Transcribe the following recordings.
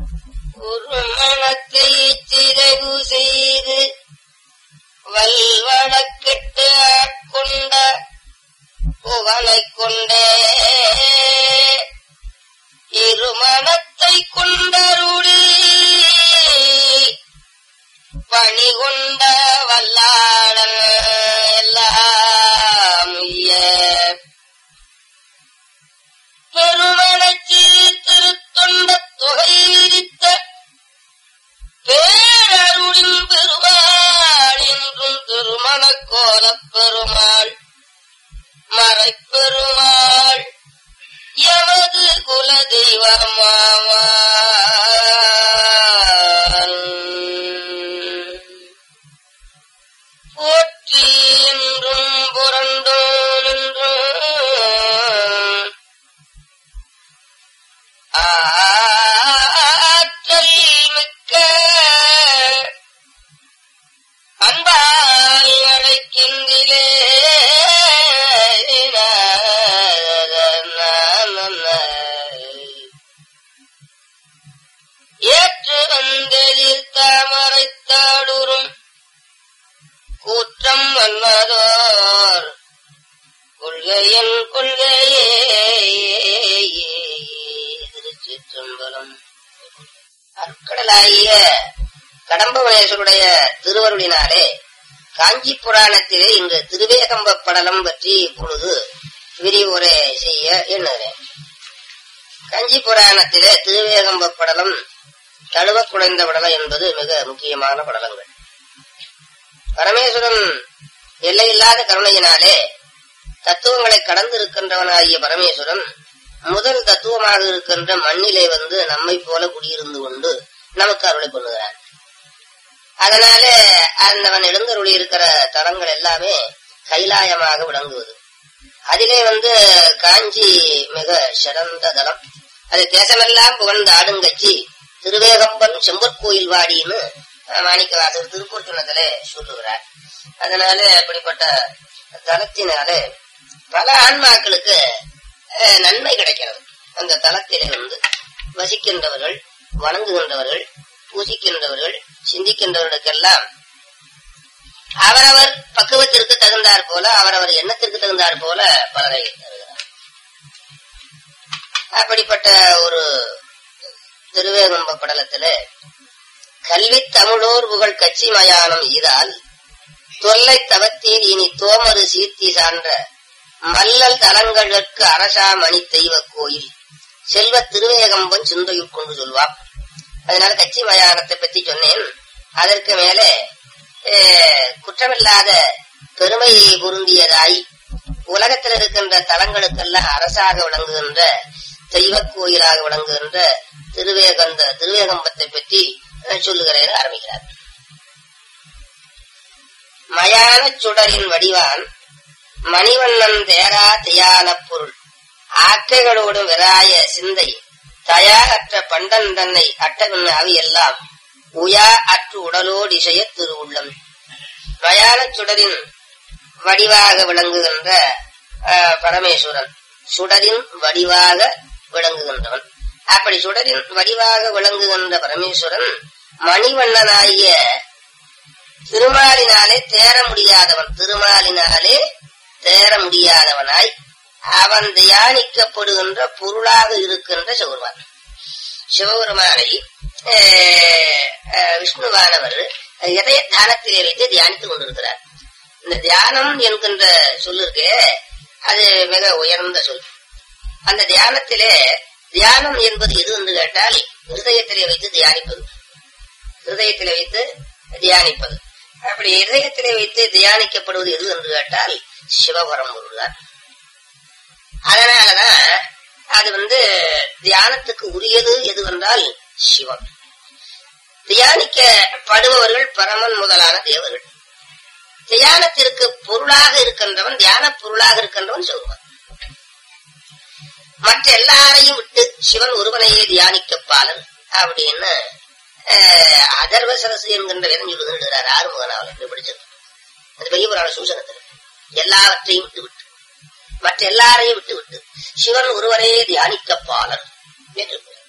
ஒரு மனத்தை சிதைவு செய்து வல்வழக்கிட்டு ஆட்கொண்ட புகழைக் கொண்டே இருமணத்தை கொண்டருளி பணி கொண்ட வல்லாளன் எல்லாம் உய்ய. பெருமணச்சி திருத்தொண்ட தொகை விரித்த பேரருளின் பெருமாள் என்றும் திருமணக் கோலப் பெருமாள் மறைப்பெருமாள் எமது குல போற்றி என்றும் புரண்டோன் என்றும் ஆற்றல் மிக்க அன்பால் அழைக்கின்றிலே ஏற்று வந்ததில் தாமரைத்தாடுறும் கூற்றம் வல்லதோர் கொள்கையன் கொள்கையே திருச்சிற்றம்பலம் அற்கடலாகிய கடம்பவனேஸ்வருடைய திருவருளினாலே காஞ்சி புராணத்திலே இன்று திருவேகம்ப படலம் பற்றி இப்பொழுது விரிவுரை செய்ய எண்ணுகிறேன் காஞ்சி புராணத்திலே திருவேகம்ப படலம் தழுவ குறைந்த படலம் என்பது மிக முக்கியமான படலங்கள் பரமேஸ்வரன் எல்லையில்லாத கருணையினாலே தத்துவங்களை கடந்து இருக்கின்றவனாகிய பரமேஸ்வரன் முதல் தத்துவமாக இருக்கின்ற மண்ணிலே வந்து நம்மை போல குடியிருந்து கொண்டு நமக்கு அருளை பண்ணுகிறான் அதனால அந்தவன் எழுந்தருளி இருக்கிற தலங்கள் எல்லாமே கைலாயமாக விளங்குவது அதிலே வந்து காஞ்சி மிக சிறந்த தலம் அது தேசமெல்லாம் புகழ்ந்த ஆடுங்கச்சி திருவேகம்பன் செம்பற்கோயில் வாடின்னு மாணிக்கவாசர் திருக்கூட்டத்திலே சொல்லுகிறார் அதனால அப்படிப்பட்ட தலத்தினாலே பல ஆன்மாக்களுக்கு அஹ், நன்மை கிடைக்கிறது அந்த தலத்திலே வந்து வசிக்கின்றவர்கள் வணங்குகின்றவர்கள் பூசிக்கின்றவர்கள் சிந்திக்கின்றவர்களுக்கெல்லாம் அவரவர் பக்குவத்திற்கு தகுந்தாற் போல அவரவர் எண்ணத்திற்கு தகுந்தாற் போல பலனை தருகிறார் அப்படிப்பட்ட ஒரு திருவேகம்ப படலத்துல கல்வி தமிழோர் புகழ் கட்சி மயானம் ஈதால் தொல்லை தவத்தீர் இனி தோமரு சீர்த்தி சான்ற மல்லல் தலங்களுக்கு அரசா மணி தெய்வ கோயில் செல்வ திருவேகம்பன் சிந்தையுட் கொண்டு சொல்வார் அதனால கட்சி மயானத்தை பத்தி சொன்னேன் அதற்கு மேலே அஹ், குற்றமில்லாத பெருமை பொருந்தியதாய் உலகத்தில் இருக்கின்ற தலங்களுக்கெல்லாம் அரசாக விளங்குகின்ற தெய்வ கோயிலாக விளங்குகின்ற திருவேகந்த திருவேகம்பத்தை பற்றி அஹ், சொல்லுகிறேன் ஆரம்பிக்கிறார் மயான சுடரின் வடிவான் மணிவண்ணன் தேரா தியான பொருள் ஆக்கைகளோடு விராய சிந்தை தயாரற்ற பண்டன் தன்னை அட்டவின் அவையெல்லாம் உயா அற்று உடலோடு இசைய திருவுள்ளம் மயான சுடரின் வடிவாக விளங்குகின்ற ஆஹ், பரமேஸ்வரன் சுடரின் வடிவாக விளங்குகின்றவன் அப்படி சுடரின் வடிவாக விளங்குகின்ற பரமேஸ்வரன் மணிவண்ணனாகிய திருமாலினாலே தேர முடியாதவன் திருமாலினாலே தேர முடியாதவனாய் அவன் தியானிக்கப்படுகின்ற பொருளாக இருக்கின்ற சிவபெருமான் சிவபெருமானை அஹ், அஹ், விஷ்ணுவானவர் இதய தானத்திலே வைத்து தியானித்துக் கொண்டிருக்கிறார் இந்த தியானம் என்கின்ற சொல்லிருக்கு அது மிக உயர்ந்த சொல் அந்த தியானத்திலே தியானம் என்பது எது என்று கேட்டால் ஹிருதயத்திலே வைத்து தியானிப்பது ஹிருதயத்திலே வைத்து தியானிப்பது அப்படி இதயத்திலே வைத்து தியானிக்கப்படுவது எது என்று கேட்டால் சிவபரம் பொருள்தான் அதனாலதான் அது வந்து தியானத்துக்கு உரியது எதுவென்றால் சிவம் தியானிக்கப்படுபவர்கள் பரமன் முதலான தேவர்கள் தியானத்திற்கு பொருளாக இருக்கின்றவன் தியான பொருளாக இருக்கின்றவன் சிவபெருமான் மற்ற எல்லாரையும் விட்டு சிவன் ஒருவனையே தியானிக்கப்பாளன் அப்படின்னு அஹ், அதர்வ சரசு என்கின்ற வேதம் சொல்லுகிறார் ஆறுமுகனாவல் என்று படிச்சது அது பெரிய புராண சூசனத்தில் எல்லாவற்றையும் விட்டு விட்டு மற்ற எல்லாரையும் விட்டு விட்டு சிவன் ஒருவரே தியானிக்கப்பாளர் என்று கூறுகிறார்.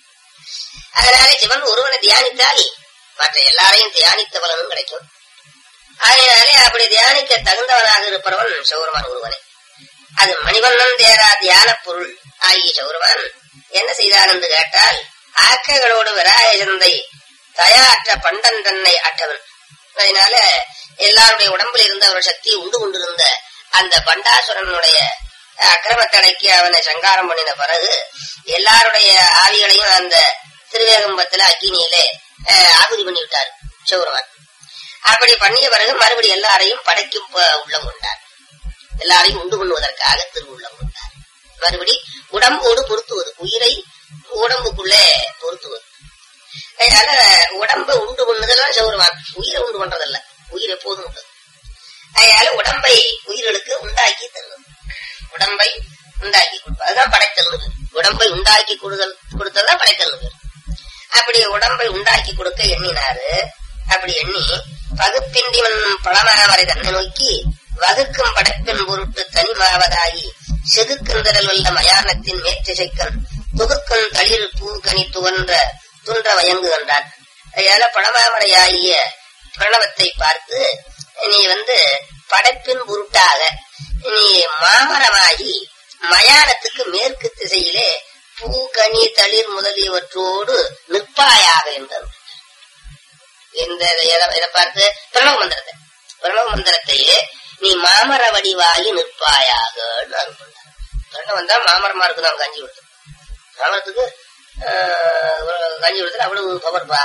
அதனால சிவன் ஒருவனை தியானித்தால் மற்ற எல்லாரையும் தியானித்த பலனும் கிடைக்கும் அதனாலே அப்படி தியானிக்க தகுந்தவனாக இருப்பவன் சௌரமான் ஒருவனை அது மணிவண்ணன் தேரா தியான பொருள் ஆகிய சௌரமான் என்ன செய்தான் என்று கேட்டால் ஆக்கைகளோடு விராய சந்தை தயாற்ற பண்டன் தன்னை அற்றவன் அதனால எல்லாருடைய உடம்பில் இருந்த ஒரு சக்தியை உண்டு கொண்டிருந்த அந்த பண்டாசுரனுடைய அக்கிரமத்தடைக்கு அவனை சங்காரம் பண்ணின பிறகு எல்லாருடைய ஆவிகளையும் அந்த திருவேகம்பத்துல அக்கினியிலே அஹ், ஆகுதி பண்ணி விட்டார் சிவருமான் அப்படி பண்ணிய பிறகு மறுபடி எல்லாரையும் படைக்கும் ப- உள்ளம் கொண்டார் எல்லாரையும் உண்டு பண்ணுவதற்காக திருவுள்ளம் கொண்டார் மறுபடி உடம்போடு பொருத்துவது உயிரை உடம்புக்குள்ளே பொருத்துவது அதனால உடம்பை உண்டு பண்ணுதெல்லாம் சௌரவான் உயிரை உண்டு பண்றதல்ல உயிர் எப்போதும் உண்டு அதனால உடம்பை உயிர்களுக்கு உண்டாக்கி தருவது உடம்பை உண்டாக்கி கொடுப்பது அதுதான் படைத்தல் உடம்பை உண்டாக்கி கொடுதல் கொடுத்ததுதான் படைத்தல் பேர் அப்படி உடம்பை உண்டாக்கி கொடுக்க எண்ணினாரு அப்படி எண்ணி பகுப்பின்றிவன் பழமாவரை தன்னை நோக்கி வகுக்கும் படைப்பின் பொருட்டு தனிமாவதாகி செதுக்குந்தரல் உள்ள மயானத்தின் மேற்றிசைக்கன் தொகுக்கும் தளிர் பூ கனி துவன்ற துன்ற வயங்குகின்றான் அதனால பழமாமரையாகிய பிரணவத்தை பார்த்து நீ வந்து படைப்பின் பொருட்டாக நீ மாமரமாகி மயானத்துக்கு மேற்கு திசையிலே பூ கனி தளிர் முதலியவற்றோடு நிற்பாயாக என்றார் இந்த இதை- இதை பார்த்து பிரணவ மந்திரத்தை பிரணவ மந்திரத்தையே நீ மாமர வடிவாகி நிற்பாயாக பிரணவம் தான் மாமரமா இருக்கு அவன் கஞ்சி கொடுத்து மாமரத்துக்கு ஆஹ், ஒரு கஞ்சி கொடுத்துல அவ்வளவு பவர்பா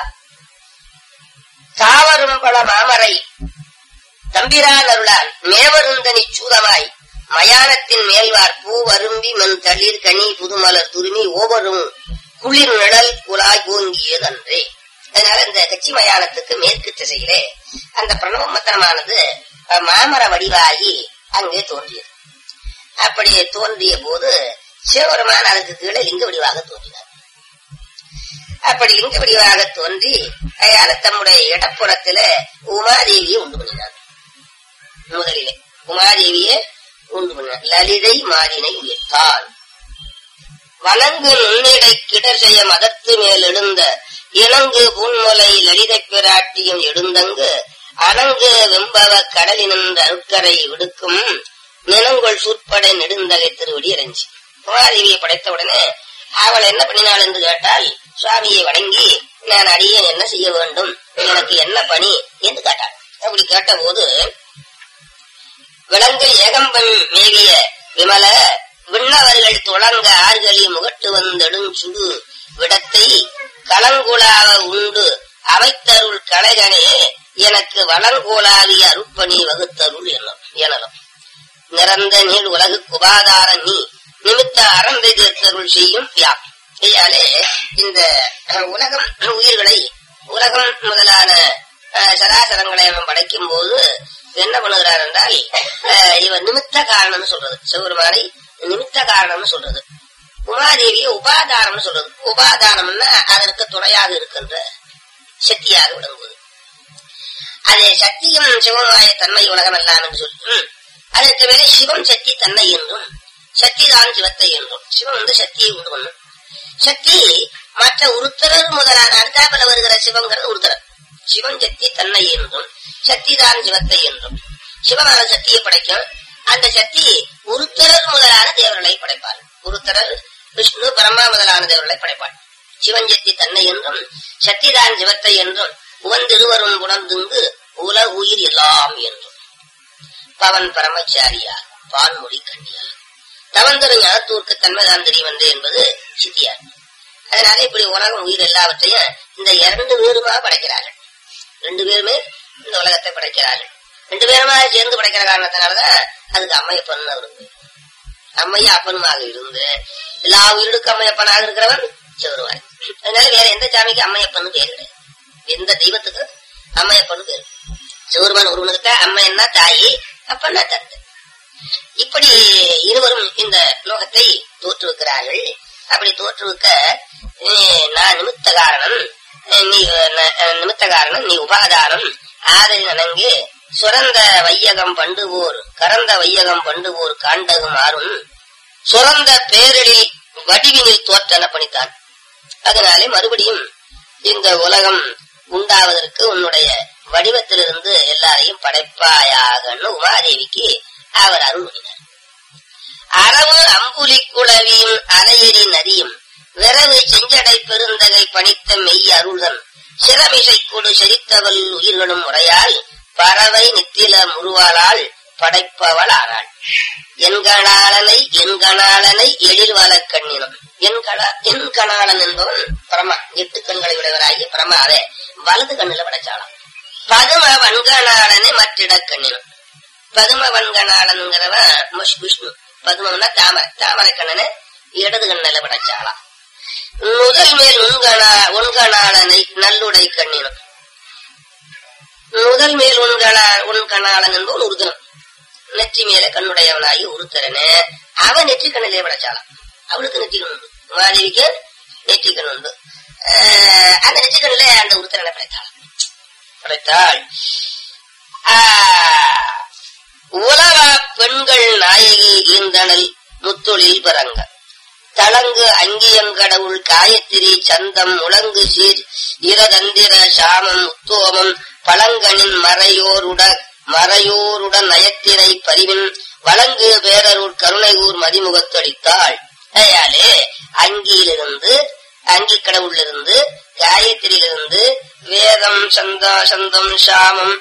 தாவரும் பல மாமரை தம்பிரான் அருளால் மேவருந்தனி சூதமாய் மயானத்தின் மேல்வார் பூ வரும்பி மண் தளிர் கனி புதுமலர் துருமி ஓவரும் குளிர் நிழல் குழாய் ஓங்கியதன்றே அதனால இந்த கட்சி மயானத்துக்கு மேற்கு திசையிலே அந்த பிரணவ மந்திரமானது அஹ், மாமர வடிவாகி அங்கே தோன்றியது அப்படி தோன்றிய போது சிவபெருமான் அதற்கு கீழே லிங்க வடிவாக தோன்றினார் அப்படி லிங்க வடிவாக தோன்றி அதனால தம்முடைய இடப்புறத்தில உமாதேவியை உண்டு பண்ணினார் முதலிலே உமாதேவியே உண்டு பண்ணினார் லலிதை மாறினை உயர்த்தான் வணங்கு நுண்ணிடை கிடர் செய்ய மதத்து மேல் எழுந்த இணங்கு பூன்முலை லலிதை பிராட்டியும் எழுந்தங்கு அணங்கு வெம்பவ கடலினின்ற அருட்கரை விடுக்கும் நினங்கொள் சூற்படை நெடுந்தகை திருவடி இறைஞ்சி உமாதேவியை படைத்த உடனே அவள் என்ன பண்ணினாள் என்று கேட்டால் சுவாமியை வணங்கி நான் அடியேன் என்ன செய்ய வேண்டும் எனக்கு என்ன பணி என்று கேட்டாள் அப்படி கேட்டபோது விலங்கில் ஏகம்பன் மேவிய விமல விண்ணவர்கள் தொடங்க ஆர்களி முகட்டு வந்தெடும் சுடு விடத்தை கலங்குலாவ உண்டு அமைத்தருள் கலைகனே எனக்கு வளங்கோலாவிய அருட்பணி வகுத்தருள் எண்ணம் எனலாம் நிறந்த நீள் உலகு குபாதார நீ நிமித்த அறந்தை தீர்த்தருள் செய்யும் யா ஐயாலே இந்த அஹ், உலகம் உயிர்களை உலகம் முதலான அஹ், சராசரங்களை அவன் படைக்கும் போது என்ன பண்ணுகிறார் என்றால் அஹ், இவன் நிமித்த காரணம்னு சொல்றது சிவபெருமானை நிமித்த காரணம்னு சொல்றது உமாதேவியை உபாதானம்னு சொல்றது உபாதானம்னா அதற்கு துணையாக இருக்கின்ற சக்தியாக விளங்குவது அது சக்தியும் சிவமாய தன்மை உலகம் எல்லாம் என்று சொல்லி ம். அதற்கு மேலே சிவம் சக்தி தன்னை என்றும் சக்தி தான் சிவத்தை என்றும் சிவம் வந்து சக்தியை உண்டு பண்ணும் சக்தி மற்ற உருத்தரர் முதலான அடுத்தாப்பில் வருகிற சிவங்கிறது உருத்தரர் சிவம் சக்தி தன்னை என்றும் சக்தி தான் சிவத்தை என்றும் சிவமான சக்தியை படைக்கும் அந்த சக்தி உருத்தரர் முதலான தேவர்களை படைப்பார் உருத்தரர் விஷ்ணு பிரம்மா முதலான தேவர்களை படைப்பார் சிவஞ்சக்தி தன்னை என்றும் சக்திதான் சிவத்தை என்றும் உவந்திருவரும் உணர்ந்துங்கு உல உயிர் எல்லாம் என்றும் பவன் பரமச்சாரியா பான்மொழி கண்ணியா தவந்தரு ஞானத்தூர்க்கு தன்மைதான் தெரியும் என்று என்பது சித்தியார் அதனால இப்படி உலகம் உயிர் எல்லாவற்றையும் இந்த இரண்டு பேருமா படைக்கிறார்கள் ரெண்டு பேருமே இந்த உலகத்தை படைக்கிறார்கள் ரெண்டு பேருமா சேர்ந்து படைக்கிற காரணத்தினாலதான் அதுக்கு அம்மையப்பன் அவருக்கு அம்மைய அப்பனுமாக இருந்து எல்லா உயிருக்கும் அம்மையப்பனாக இருக்கிறவன் சிவருவாய் அதனால வேற எந்த சாமிக்கு அம்மையப்பன் பேர் கிடையாது எந்த தெய்வத்துக்கு அம்மையப்பன் பேர் சிவருமான் ஒருவனுக்கு அம்மையன்னா தாயி அப்பன்னா தந்தை இப்படி இருவரும் இந்த லோகத்தை தோற்றுவிக்கிறார்கள் அப்படி தோற்றுவிக்க அஹ், நான் நிமித்த காரணம் அஹ், நீ அஹ், நிமித்த காரணம் நீ உபாதானம் ஆதரி நனங்கு சுரந்த வையகம் பண்டுவோர் கரந்த வையகம் பண்டுவோர் காண்டகும் ஆறும் சுரந்த பேரில் வடிவினில் தோற்றன பணித்தான் அதனாலே மறுபடியும் இந்த உலகம் உண்டாவதற்கு உன்னுடைய வடிவத்திலிருந்து எல்லாரையும் படைப்பாயாகன்னு உமாதேவிக்கு அவர் அருள் பண்ணினார் அரவு அம்புலி குளவியும் அலையெறி நதியும் விரவு செஞ்சடை பெருந்தகை பணித்த மெய் அருள்தன் சிறமிசை கொடு செரித்தவள் உயிர்களும் முறையால் பறவை நித்தில முருவாளால் படைப்பவள் ஆனாள் என்கணாளனை என்கணாளனை எழில் வள கண்ணினும் என்கணா என்கணாளன் என்பவன் பிரமா எட்டு கண்களை உடையவராகி பிரமாவே வலது கண்ணில படைச்சாளாம் பதும வன்கணாளனை மற்றிட கண்ணினும் பதும வன்கணாளன்கிறவன் முஷ் விஷ்ணு பதுமம்னா தாமரை தாமரை கண்ணனை இடது கண்ணில படைச்சாளாம் முதல் மேல் உண்கணா உண்கணாளனை நல்லுடை கண்ணினும் முதல் மேல் உண்கணா உண்கணாளன் என்பவன் உருதனம் நெற்றி மேல கண்ணுடையவனாகி உருத்தரனே அவன் நெற்றி கண்ணிலே படைச்சாளாம் அவளுக்கு நெற்றி கண் உண்டு உமாதேவிக்கு நெற்றி கண் உண்டு ஆஹ் அந்த நெற்றி கண்ணிலே அந்த உருத்தரனை படைத்தாள் படைத்தாள் ஆஹ் உலகா பெண்கள் நாயகி ஈந்தனல் முத்தொழில் பரங்க தளங்கு அங்கியங்கடவுள் காயத்திரி சந்தம் முழங்கு சீர் இரதந்திர சாமம் உத்தோமம் பழங்கனின் மறையோருட மறையோருடன் நயத்திரை பரிவின் வழங்கு பேரருள் கருணையூர் மதிமுகத்தளித்தாள் அதையாலே அங்கியிலிருந்து அங்கி கடவுளிலிருந்து காயத்திரியிலிருந்து வேதம் சந்தா சந்தம் சாமம்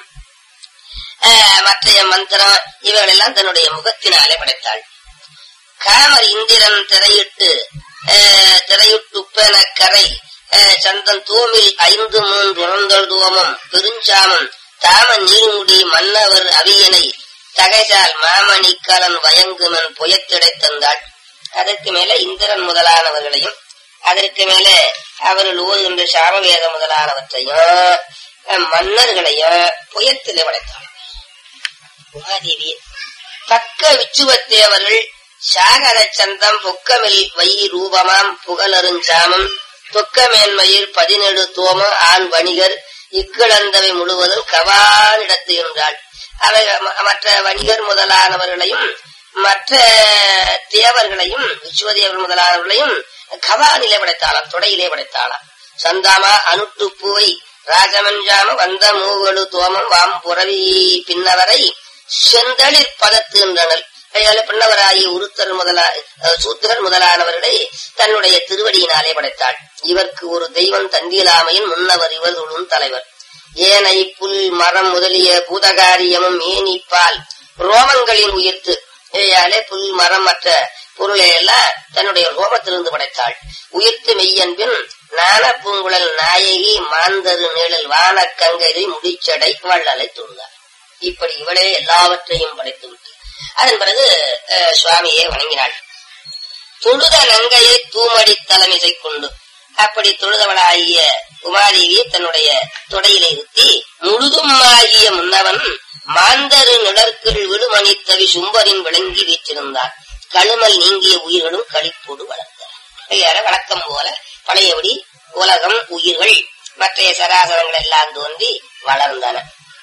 ஆஹ் மற்றைய மந்திரம் இவைகளெல்லாம் தன்னுடைய முகத்தினாலே படைத்தாள் காமர் இந்திரன் திரையிட்டு ஆஹ் திரையுட்டுப்பென கரை ஆஹ் சந்தன் தூமில் ஐந்து மூன்று உணர்ந்தல் தூவமும் பெருஞ்சாமம் தாம நீர்முடி மன்னவர் அவியனை தகைசால் மாமணிக்கலன் வயங்குமன் புயத்திடை தந்தாள் அதற்கு மேல இந்திரன் முதலானவர்களையும் அதற்கு மேல அவர்கள் ஓதுகின்ற சாமவேத முதலானவற்றையும் அஹ் மன்னர்களையும் புயத்திலே படைத்தாள் உமாதேவியே பக்க விச்சுவத்தேவர்கள் சாகர சந்தம் பொக்கமில் வை ரூபமாம் புகழருஞ்சாமம் தொக்கமேன்மையில் பதினேழு தோம ஆண் வணிகர் இக்கிழந்தவை முழுவதும் கவானிடத்து என்றாள் அவை ம- மற்ற வணிகர் முதலானவர்களையும் மற்ற தேவர்களையும் விஸ்வதேவர் முதலானவர்களையும் கவானிலே படைத்தாளாம் தொடையிலே படைத்தாளாம் சந்தாமா அனுட்டு பூவை ராஜமஞ்சாம வந்த மூவலு தோமம் வாம் புறவி பின்னவரை செந்தளிர் பதத்து என்றனல் கையால பின்னவராகிய உருத்தர் முதலா அஹ் சூத்திரர் முதலானவர்களை தன்னுடைய திருவடியினாலே படைத்தாள் இவர்க்கு ஒரு தெய்வம் தந்தியலாமையின் முன்னவர் இவர் தொழும் தலைவர் ஏனை புல் மரம் முதலிய பூதகாரியமும் ஏனிப்பால் ரோமங்களின் உயிர்த்து ஏயாலே புல் மரம் மற்ற பொருளை எல்லாம் தன்னுடைய ரோமத்திலிருந்து படைத்தாள் உயிர்த்து மெய்யன்பின் நான பூங்குழல் நாயகி மாந்தரு நிழல் வானக்கங்கரி முடிச்சடை வள்ளலை துண்டார் இப்படி இவளே எல்லாவற்றையும் படைத்து விட்டு அதன் பிறகு அஹ், சுவாமியை வணங்கினாள் தொழுத நங்கையை தூமடி தலைமிசை கொண்டு அப்படி தொழுதவளாகிய உமாதேவி தன்னுடைய தொடையிலே இருத்தி முழுதும் ஆகிய முன்னவன் மாந்தரு நிழற்கள் விடுமணித்தவி சும்பரின் விளங்கி வீற்றிருந்தான் கழுமல் நீங்கிய உயிர்களும் களிப்போடு வளர்ந்தன ஐயார வழக்கம் போல பழையபடி உலகம் உயிர்கள் மற்றைய சராசரங்கள் எல்லாம் தோன்றி வளர்ந்தன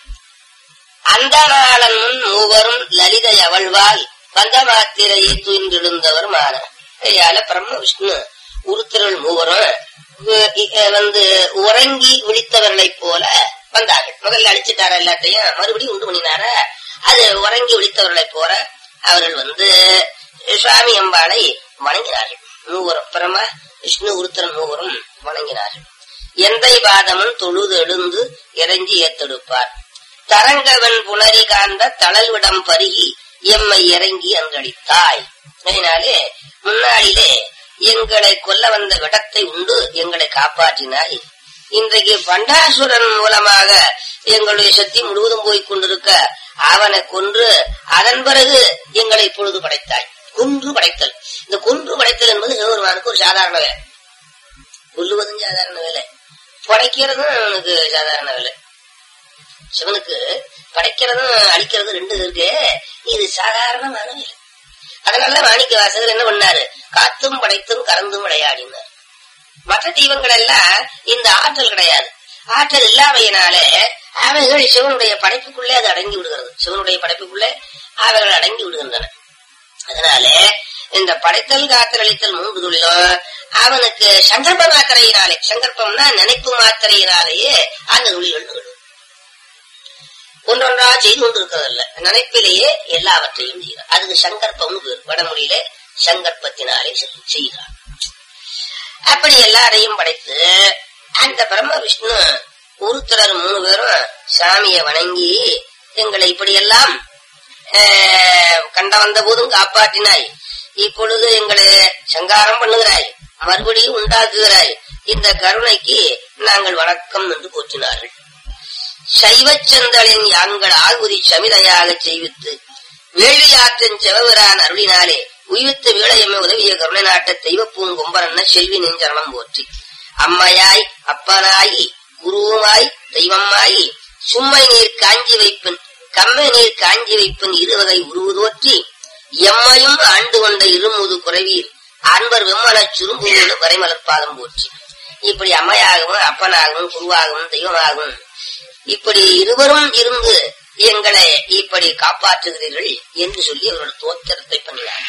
அந்த நாளன் முன் மூவரும் லலிதை அவழ்வால் வந்த மாத்திரையை தூய்ந்தெழுந்தவர் மான கையால பிரம்ம விஷ்ணு உருத்திரள் மூவரும் வு- இ- வந்து உறங்கி விழித்தவர்களைப் போல வந்தார்கள் முதல்ல அழிச்சிட்டார எல்லாத்தையும் மறுபடியும் உண்டு பண்ணினார அது உறங்கி விழித்தவர்களைப் போல அவர்கள் வந்து சுவாமி அம்பாளை வணங்கினார்கள் மூவரும் பிரம்ம விஷ்ணு உருத்திரன் மூவரும் வணங்கினார்கள் எந்தை பாதமும் தொழுது எழுந்து இறங்கி ஏத்தெடுப்பார் தரங்கவன் புனரி காந்த தளல்விடம் பருகி எம்மை இறங்கி அங்கடித்தாய் அதனாலே முன்னாடியிலே எங்களை கொல்ல வந்த விடத்தை உண்டு எங்களை காப்பாற்றினாய் இன்றைக்கு பண்டாசுரன் மூலமாக எங்களுடைய சக்தி முழுவதும் போய் கொண்டிருக்க அவனை கொன்று அதன் பிறகு எங்களை இப்பொழுது படைத்தாய் கொன்று படைத்தல் இந்த கொன்று படைத்தல் என்பது சிவபெருமானுக்கு ஒரு சாதாரண வேலை கொல்லுவதும் சாதாரண வேலை படைக்கிறதும் அவனுக்கு சாதாரண வேலை சிவனுக்கு படைக்கிறதும் அழிக்கிறதும் ரெண்டு இருக்கு இது சாதாரணமான வேலை அதனால மாணிக்க வாசகர் என்ன பண்ணாரு காத்தும் படைத்தும் கறந்தும் விளையாடினார் மற்ற தெய்வங்கள் எல்லாம் இந்த ஆற்றல் கிடையாது ஆற்றல் இல்லாமையினாலே அவைகள் சிவனுடைய படைப்புக்குள்ளே அது அடங்கி விடுகிறது சிவனுடைய படைப்புக்குள்ளே அவைகள் அடங்கி விடுகின்றன அதனால இந்த படைத்தல் காத்தல் அளித்தல் மூன்று தொழிலும் அவனுக்கு சங்கல்ப மாத்திரையினாலே சங்கல்பம்னா நினைப்பு மாத்திரையினாலேயே அந்த தொழில்கள் நிகழும் ஒன்றொன்றா செய்து கொண்டிருக்கிறதல்ல நினைப்பிலேயே எல்லாவற்றையும் செய்கிறார் அதுக்கு சங்கற்பம்னு பேர் வடமொழியில சங்கற்பத்தினாலே செய்- செய்கிறார் அப்படி எல்லாரையும் படைத்து அந்த பிரம்ம விஷ்ணு ஒருத்தரர் மூணு பேரும் சாமியை வணங்கி எங்களை இப்படியெல்லாம் ஆஹ், கண்ட வந்த போதும் காப்பாற்றினாய் இப்பொழுது எங்களை சங்காரம் பண்ணுகிறாய் மறுபடியும் உண்டாக்குகிறாய் இந்த கருணைக்கு நாங்கள் வணக்கம் என்று போற்றினார்கள் சைவச் செந்தலின் யாங்கள் ஆகுதி சமிதையாக செய்வித்து வேள்வியாற்றின் செவபிரான் அருளினாலே உயிர்த்த வேளையம்மை உதவிய கருணை நாட்ட தெய்வ பூங்கொம்பரன்ன செல்வி நெஞ்சரணம் போற்றி அம்மையாய் அப்பனாயி குருவுமாய் தெய்வமாயி சும்மை நீர் காஞ்சி வைப்பின் கம்மை நீர் காஞ்சி வைப்பின் இருவகை உருவு தோற்றி எம்மையும் ஆண்டு கொண்ட இருமுது குறைவீர் அன்பர் வெம்மனச் சுரும்புவோடு வரைமலர்பாதம் போற்றி இப்படி அம்மையாகவும் அப்பனாகவும் குருவாகவும் தெய்வமாகவும் இப்படி இருவரும் இருந்து எங்களை இப்படி காப்பாற்றுகிறீர்கள் என்று சொல்லி அவர்கள் தோத்திரத்தை பண்ணினார்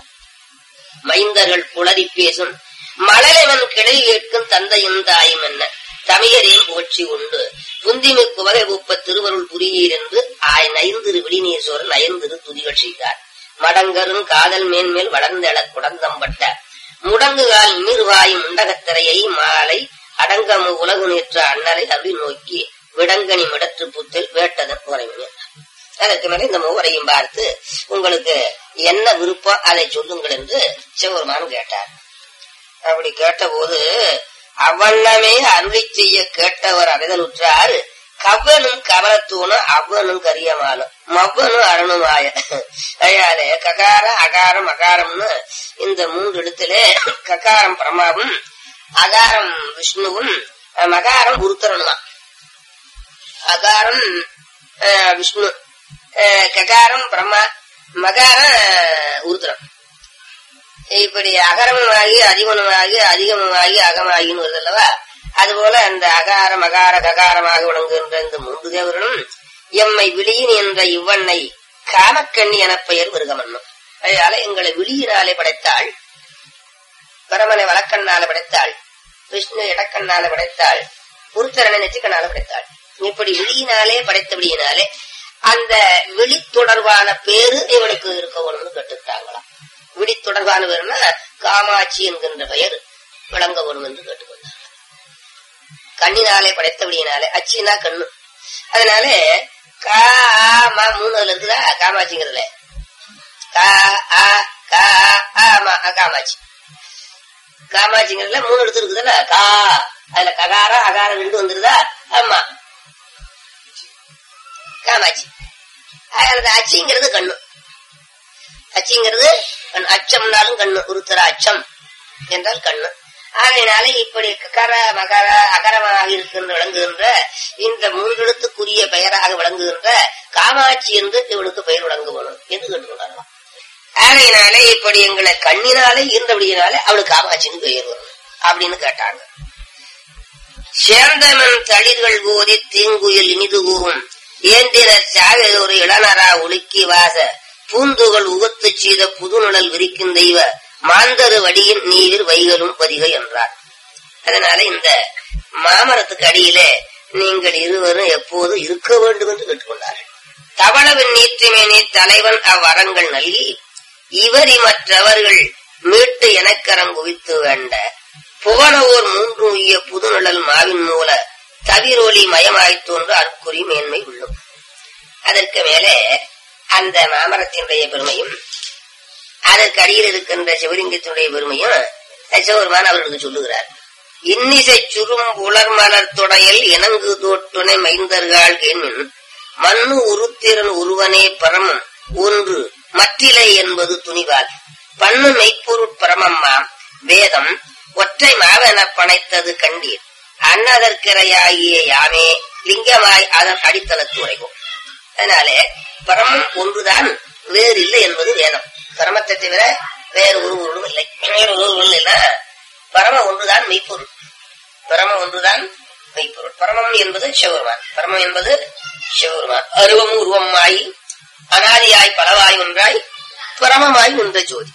மைந்தர்கள் குளறி பேசும் மழலைவன் கிளை கேட்கும் தந்தையும் தாயும் என்ன தமிழரையும் புகழ்ச்சி உண்டு புந்திமி குவகை பூப்ப திருவருள் புரியீர் என்று ஆய் நயந்திரு விழிநீசோரன் நயந்திரு துதிகள் செய்தார் மடங்கரும் காதல் மேன்மேல் வளர்ந்தெழ குடந்தம்பட்ட முடங்குகால் நீர்வாயும் உண்டகத்திரையை மாலை அடங்கமு உலகு நேற்ற அண்ணரை அருளி நோக்கி விடங்கனி மிடற்று புத்தில் வேட்டதன் உரைவினர் அதற்கு மேல இந்த மூவரையும் பார்த்து உங்களுக்கு என்ன விருப்பம் அதை சொல்லுங்கள் என்று சிவபெருமான் கேட்டார் அப்படி கேட்டபோது அவ்வண்ணமே அருளி செய்ய கேட்டவர் அறிதலுற்றார் கவ்வனும் கவலத்தூணும் அவ்வனும் கரியமாலும் மவ்வனும் அருணுமாய அயாலே ககார அகாரம் அகாரம்னு இந்த மூன்று இடத்திலே ககாரம் பிரமாவும் அகாரம் விஷ்ணுவும் அஹ், மகாரம் உருத்தரனுமா அகாரம் அஹ், விஷ்ணு அஹ், ககாரம் பிரம்மா மகாரம் அஹ், உருத்திரம் இப்படி அகரமுமாகி அதிகமனமாகி அதிகமமாகி அகமாகின்னு வருது அல்லவா அதுபோல அந்த அகார மகார ககாரமாக விளங்குகின்ற இந்த மூன்று தேவர்களும் எம்மை விழியின் என்ற இவ்வண்ணை காமக்கண்ணி என பெயர் விருகமன்னும் அதனால எங்களை விழியினாலே படைத்தாள் பரமனை வழக்கண்ணால படைத்தாள் விஷ்ணு இடக்கண்ணால படைத்தாள் உருத்தரனை நெற்றிக்கண்ணால படைத்தாள் இப்படி விழியினாலே படைத்தபடியினாலே அந்த விழி தொடர்பான பேரு இவனுக்கு இருக்கணும்னு கேட்டுட்டாங்களாம் விழி தொடர்பான பேருன்னா காமாட்சி என்கின்ற பெயர் விளங்க வரும் என்று கேட்டுக்கொண்டார் கண்ணினாலே படைத்தபடியினாலே அச்சினா கண்ணு அதனால கா ஆ, மா மூணு அதுல இருக்குதா காமாட்சிங்கிறதுல கா ஆ கா ஆ, மா, ஆ, காமாட்சி காமாட்சிங்கிறதுல மூணு எழுத்து இருக்குதுல்ல கா அதுல ககாரம் அகாரம் ரெண்டு வந்துருதா ஆமா காமாட்சி அது அச்சிங்கிறது கண்ணு அச்சிங்கிறது கண்ணு அச்சம்னாலும் கண்ணு உருத்தர அச்சம் என்றால் கண்ணு ஆகையினாலே இப்படி கர மகர அகரமாக இருக்கின்ற விளங்குகின்ற இந்த மூன்றெழுத்துக்குரிய பெயராக விளங்குகின்ற காமாட்சி என்று இவனுக்கு பெயர் விளங்குவனும் என்று கேட்டுக்கொண்டார்களாம் ஆகையினாலே இப்படி எங்களை கண்ணினாலே இருந்தபடியினாலே அவளுக்கு காமாட்சின்னு பெயர் வரும் அப்படின்னு கேட்டாங்க சேந்தமன் தளிர்கள் ஓதி தீங்குயில் இனிது கூறும் ஏந்திரர் சாகையோர் இளநரா ஒழுக்கி வாச பூந்துகள் உகத்து செய்த புதுநிழல் விரிக்கும் தெய்வ மாந்தரு வடியின் நீவிர் வைகளும் பதிகை என்றார் அதனால இந்த மாமரத்துக்கு அடியிலே நீங்கள் இருவரும் எப்போது இருக்க வேண்டும் என்று கேட்டுக்கொண்டார்கள் தவளவின் நீற்றிமேனி தலைவன் அவ்வரங்கள் நல்கி இவரி மற்றவர்கள் மீட்டு எனக்கரம் குவித்து வேண்ட புவனவோர் மூன்று உய்ய புதுநிழல் மாவின் மூல தவிரொளி மயமாய்த் தோன்று அற்குறி மேன்மை உள்ளும் அதற்கு மேலே அந்த மாமரத்தினுடைய பெருமையும் அதற்கு அடியில் இருக்கின்ற சிவலிங்கத்தினுடைய பெருமையும் சிவபெருமான் அவர்களுக்கு சொல்லுகிறார் இன்னிசை சுரும் உலர் மலர் தொடையில் இணங்கு தோட்டுனை மைந்தர்கள் கேமின் மண்ணு உருத்திரன் ஒருவனே பரமம் ஒன்று மற்றிலை என்பது துணிவால் பண்ணு மெய்ப்பொருட் பரமம்மாம் வேதம் ஒற்றை மாவென பனைத்தது கண்டீர் அன்னதற்கிரையாகிய யாமே லிங்கமாய் அதன் அடித்தளத்து உரைவோம் அதனாலே பரமம் ஒன்றுதான் வேறு இல்லை என்பது வேதம் பரமத்தை தவிர வேறு ஒரு பொருளும் இல்லை வேறு ஒரு பொருள் இல்லைன்னா பரம ஒன்றுதான் மெய்ப்பொருள் பரம ஒன்றுதான் மெய்ப்பொருள் பரமம் என்பது சிவபெருமான் பரமம் என்பது சிவபெருமான் அருவம் உருவமாய் அனாதியாய் பலவாய் ஒன்றாய் பரமமாய் ஒன்ற ஜோதி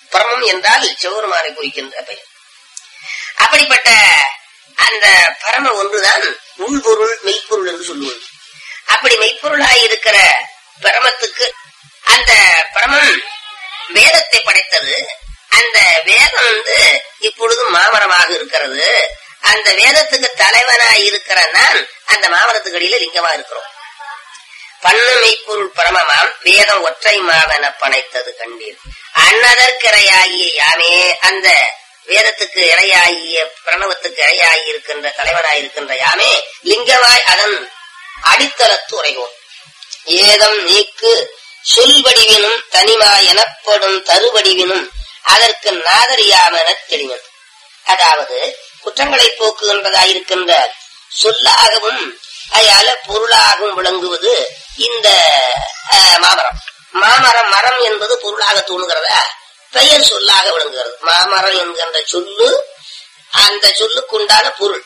பரமம் என்றால் சிவபெருமானை குறிக்கின்ற பெயர் அப்படிப்பட்ட அந்த பரம ஒன்றுதான் உள்பொருள் மெய்ப்பொருள் என்று சொல்லுவது அப்படி மெய்ப்பொருளாய் இருக்கிற பரமத்துக்கு அந்த பரமம் வேதத்தை படைத்தது அந்த வேதம் வந்து இப்பொழுது மாமரமாக இருக்கிறது அந்த வேதத்துக்கு தலைவனாய் இருக்கிற நான் அந்த மாமரத்துக்கு அடியில லிங்கமா இருக்கிறோம் பண்ணு மெய்ப்பொருள் பரமமாம் வேதம் ஒற்றை மாவென பனைத்தது கண்டீர் அன்னதற்கிரையாகிய யாமே அந்த வேதத்துக்கு இரையாகிய பிரணவத்துக்கு இரையாகி இருக்கின்ற தலைவனாய் இருக்கின்ற யாமே லிங்கமாய் அதன் அடித்தளத்து உரைவோம் ஏதம் நீக்கு சொல்வடிவினும் தனிமா எனப்படும் தருவடிவினும் அதற்கு நாதரியாமென தெளிவன் அதாவது குற்றங்களை போக்குகின்றதாயிருக்கின்ற சொல்லாகவும் அயால பொருளாகவும் விளங்குவது இந்த அஹ், மாமரம் மாமரம் மரம் என்பது பொருளாக தோணுகிறதா பெயர் சொல்லாக விளங்குகிறது மாமரம் என்கின்ற சொல்லு அந்த சொல்லுக்கு உண்டான பொருள்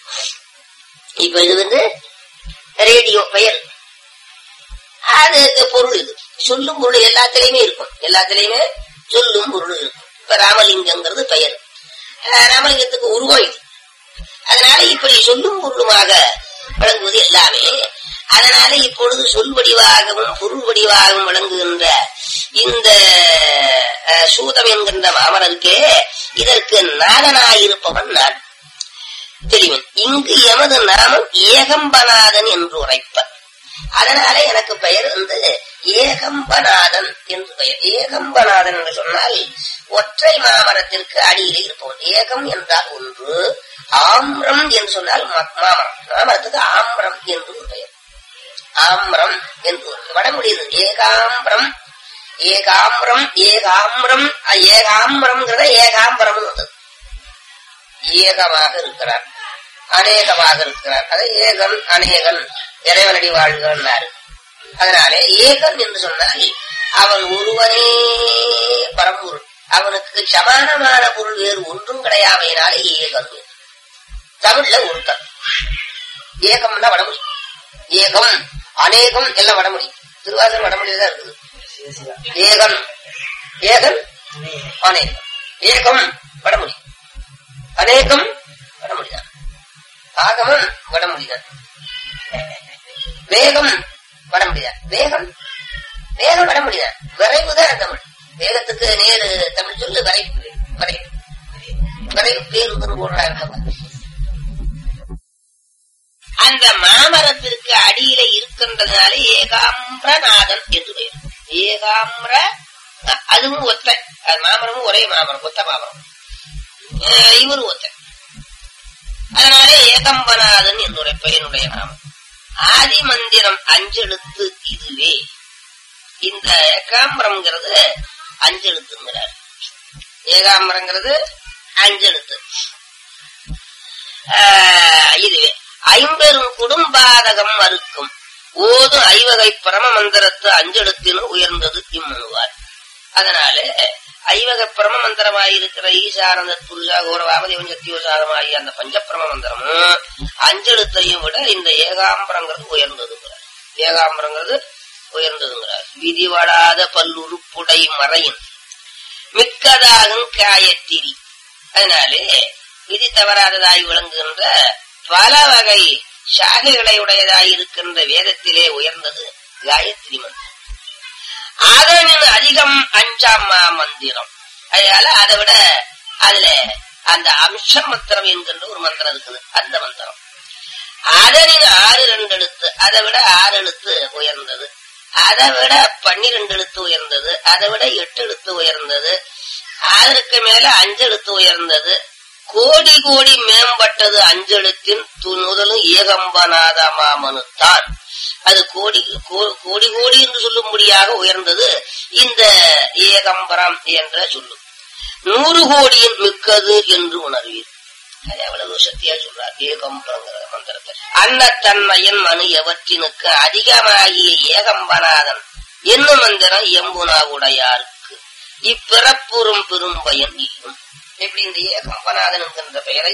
இப்ப இது வந்து ரேடியோ பெயர் அதுக்கு பொருள் இது சொல்லும் பொருள் எல்லாத்திலையுமே இருக்கும் எல்லாத்திலையுமே சொல்லும் பொருள் இருக்கும் இப்ப ராமலிங்கங்கிறது பெயர் அஹ் ராமலிங்கத்துக்கு உருவம் இது அதனால இப்படி சொல்லும் பொருளுமாக விளங்குவது எல்லாமே அதனால இப்பொழுது சொல் வடிவாகவும் பொருள் வடிவாகவும் விளங்குகின்ற இந்த அஹ், சூதம் என்கின்ற மாமலருக்கே இதற்கு நாதனாயிருப்பவன் நான் தெளிவன் இங்கு எமது நாமம் ஏகம்பநாதன் என்று உரைப்பர் அதனால எனக்கு பெயர் வந்து ஏகம்பநாதன் என்று பெயர் ஏகம்பநாதன் என்று சொன்னால் ஒற்றை மாமரத்திற்கு அடியிலே இருப்பவன் ஏகம் என்றால் ஒன்று ஆம்ரம் என்று சொன்னால் ம- மாமரம் மாமரத்துக்கு ஆம்ரம் என்று ஒரு பெயர் ஆம்ரம் என்று ஒரு வடமொழியில் ஏகாம்பரம் ஏகாம்பரம் ஏகாம்பரம் அஹ், ஏகாம்பரம்ங்கிறத ஏகாம்பரம் வந்தது ஏகமாக இருக்கிறார் அநேகமாக இருக்கிறார் அது ஏகன் அநேகன் இறைவனடி வாழ்கிறார் அதனாலே ஏகன் என்று சொன்னால் அவன் ஒருவனே பரம்பொருள் அவனுக்கு சமானமான பொருள் வேறு ஒன்றும் கிடையாமையினாலே ஏகன் தமிழ்ல ஒருத்தன் ஏகம்னா வடமொழி ஏகம் அநேகம் எல்லாம் வடமொழி திருவாசகம் வடமொழியில தான் இருக்குது ஏகன் ஏகன் அநேகம் ஏகம் வடமொழி அநேகம் வடமொழிதான் ஆகமம் வடமொழிதான் வேகம் வடமொழிதான் வேகம் வேகம் வடமொழிதான் விரைவுதான் தமிழ் வேகத்துக்கு நேரு தமிழ் சொல்லு விரைவு விரைவு விரைவு பேருந்து போடுறாங்க அந்த மாமரத்திற்கு அடியில இருக்கின்றதுனால ஏகாம்பிரநாதன் என்று பெயர் ஏகாம்பிர அ- அதுவும் ஒத்த அது மாமரமும் ஒரே மாமரம் ஒத்த மாமரம் அஹ் இவரும் ஒத்த அதனால ஏகம்பநாதன் என்னுடைய பெயருடைய நாமம் ஆதி மந்திரம் அஞ்செழுத்து இதுவே இந்த ஏகாம்பரம்ங்கிறது அஞ்செழுத்துங்கிறார் ஏகாம்பரங்கிறது அஞ்செழுத்து ஆஹ் இதுவே ஐம்பெரும் குடும்பாதகம் மறுக்கும் ஓது ஐவகை பரம மந்திரத்து அஞ்செழுத்தினும் உயர்ந்தது இம்மனுவார் அதனால ஐவக பிரம மந்திரமாயிருக்கிற ஈசானந்த புருஷா கௌரவாமதேவன் சத்தியோசாரமாகிய அந்த பஞ்சப்பிரம மந்திரமும் அஞ்செழுத்தையும் விட இந்த ஏகாம்பரங்கிறது உயர்ந்ததுங்கிறார் ஏகாம்பரங்கிறது உயர்ந்ததுங்கிறார் விதிவடாத பல்லுறுப்புடை மறையின் மிக்கதாகும் காயத்திரி அதனாலே விதி தவறாததாய் விளங்குகின்ற பல வகை சாகைகளை உடையதாய் இருக்கின்ற வேதத்திலே உயர்ந்தது காயத்ரி மந்திரம் அதனின் அதிகம் அஞ்சாமா மந்திரம் அதனால அதை விட அதுல அந்த அம்ச மந்திரம் என்கின்ற ஒரு மந்திரம் இருக்குது அந்த மந்திரம் அதனின் ஆறு ரெண்டு எழுத்து அதை விட ஆறு எழுத்து உயர்ந்தது அதை விட பன்னிரண்டு எழுத்து உயர்ந்தது அதை விட எட்டு எழுத்து உயர்ந்தது அதற்கு மேல அஞ்சு எழுத்து உயர்ந்தது கோடி கோடி மேம்பட்டது அஞ்செழுத்தின் து- முதலும் ஏகம்பநாத மாமனுத்தான் அது கோடி கோ- கோடி கோடி என்று சொல்லும்படியாக உயர்ந்தது இந்த ஏகம்பரம் என்ற சொல்லு நூறு கோடியின் மிக்கது என்று உணர்வீர் அது எவ்வளவு சக்தியா சொல்றார் ஏகம்பரங்கிற மந்திரத்தை அன்னத்தன்மையின் மனு எவற்றினுக்கு அதிகமாகிய ஏகம்பநாதன் என்னும் மந்திரம் எம்புனா உடையாருக்கு இப்பிறப்புறும் பெரும் பயன் ஈயும் இப்படி இந்த ஏகம்பநாதன் என்கின்ற பெயரை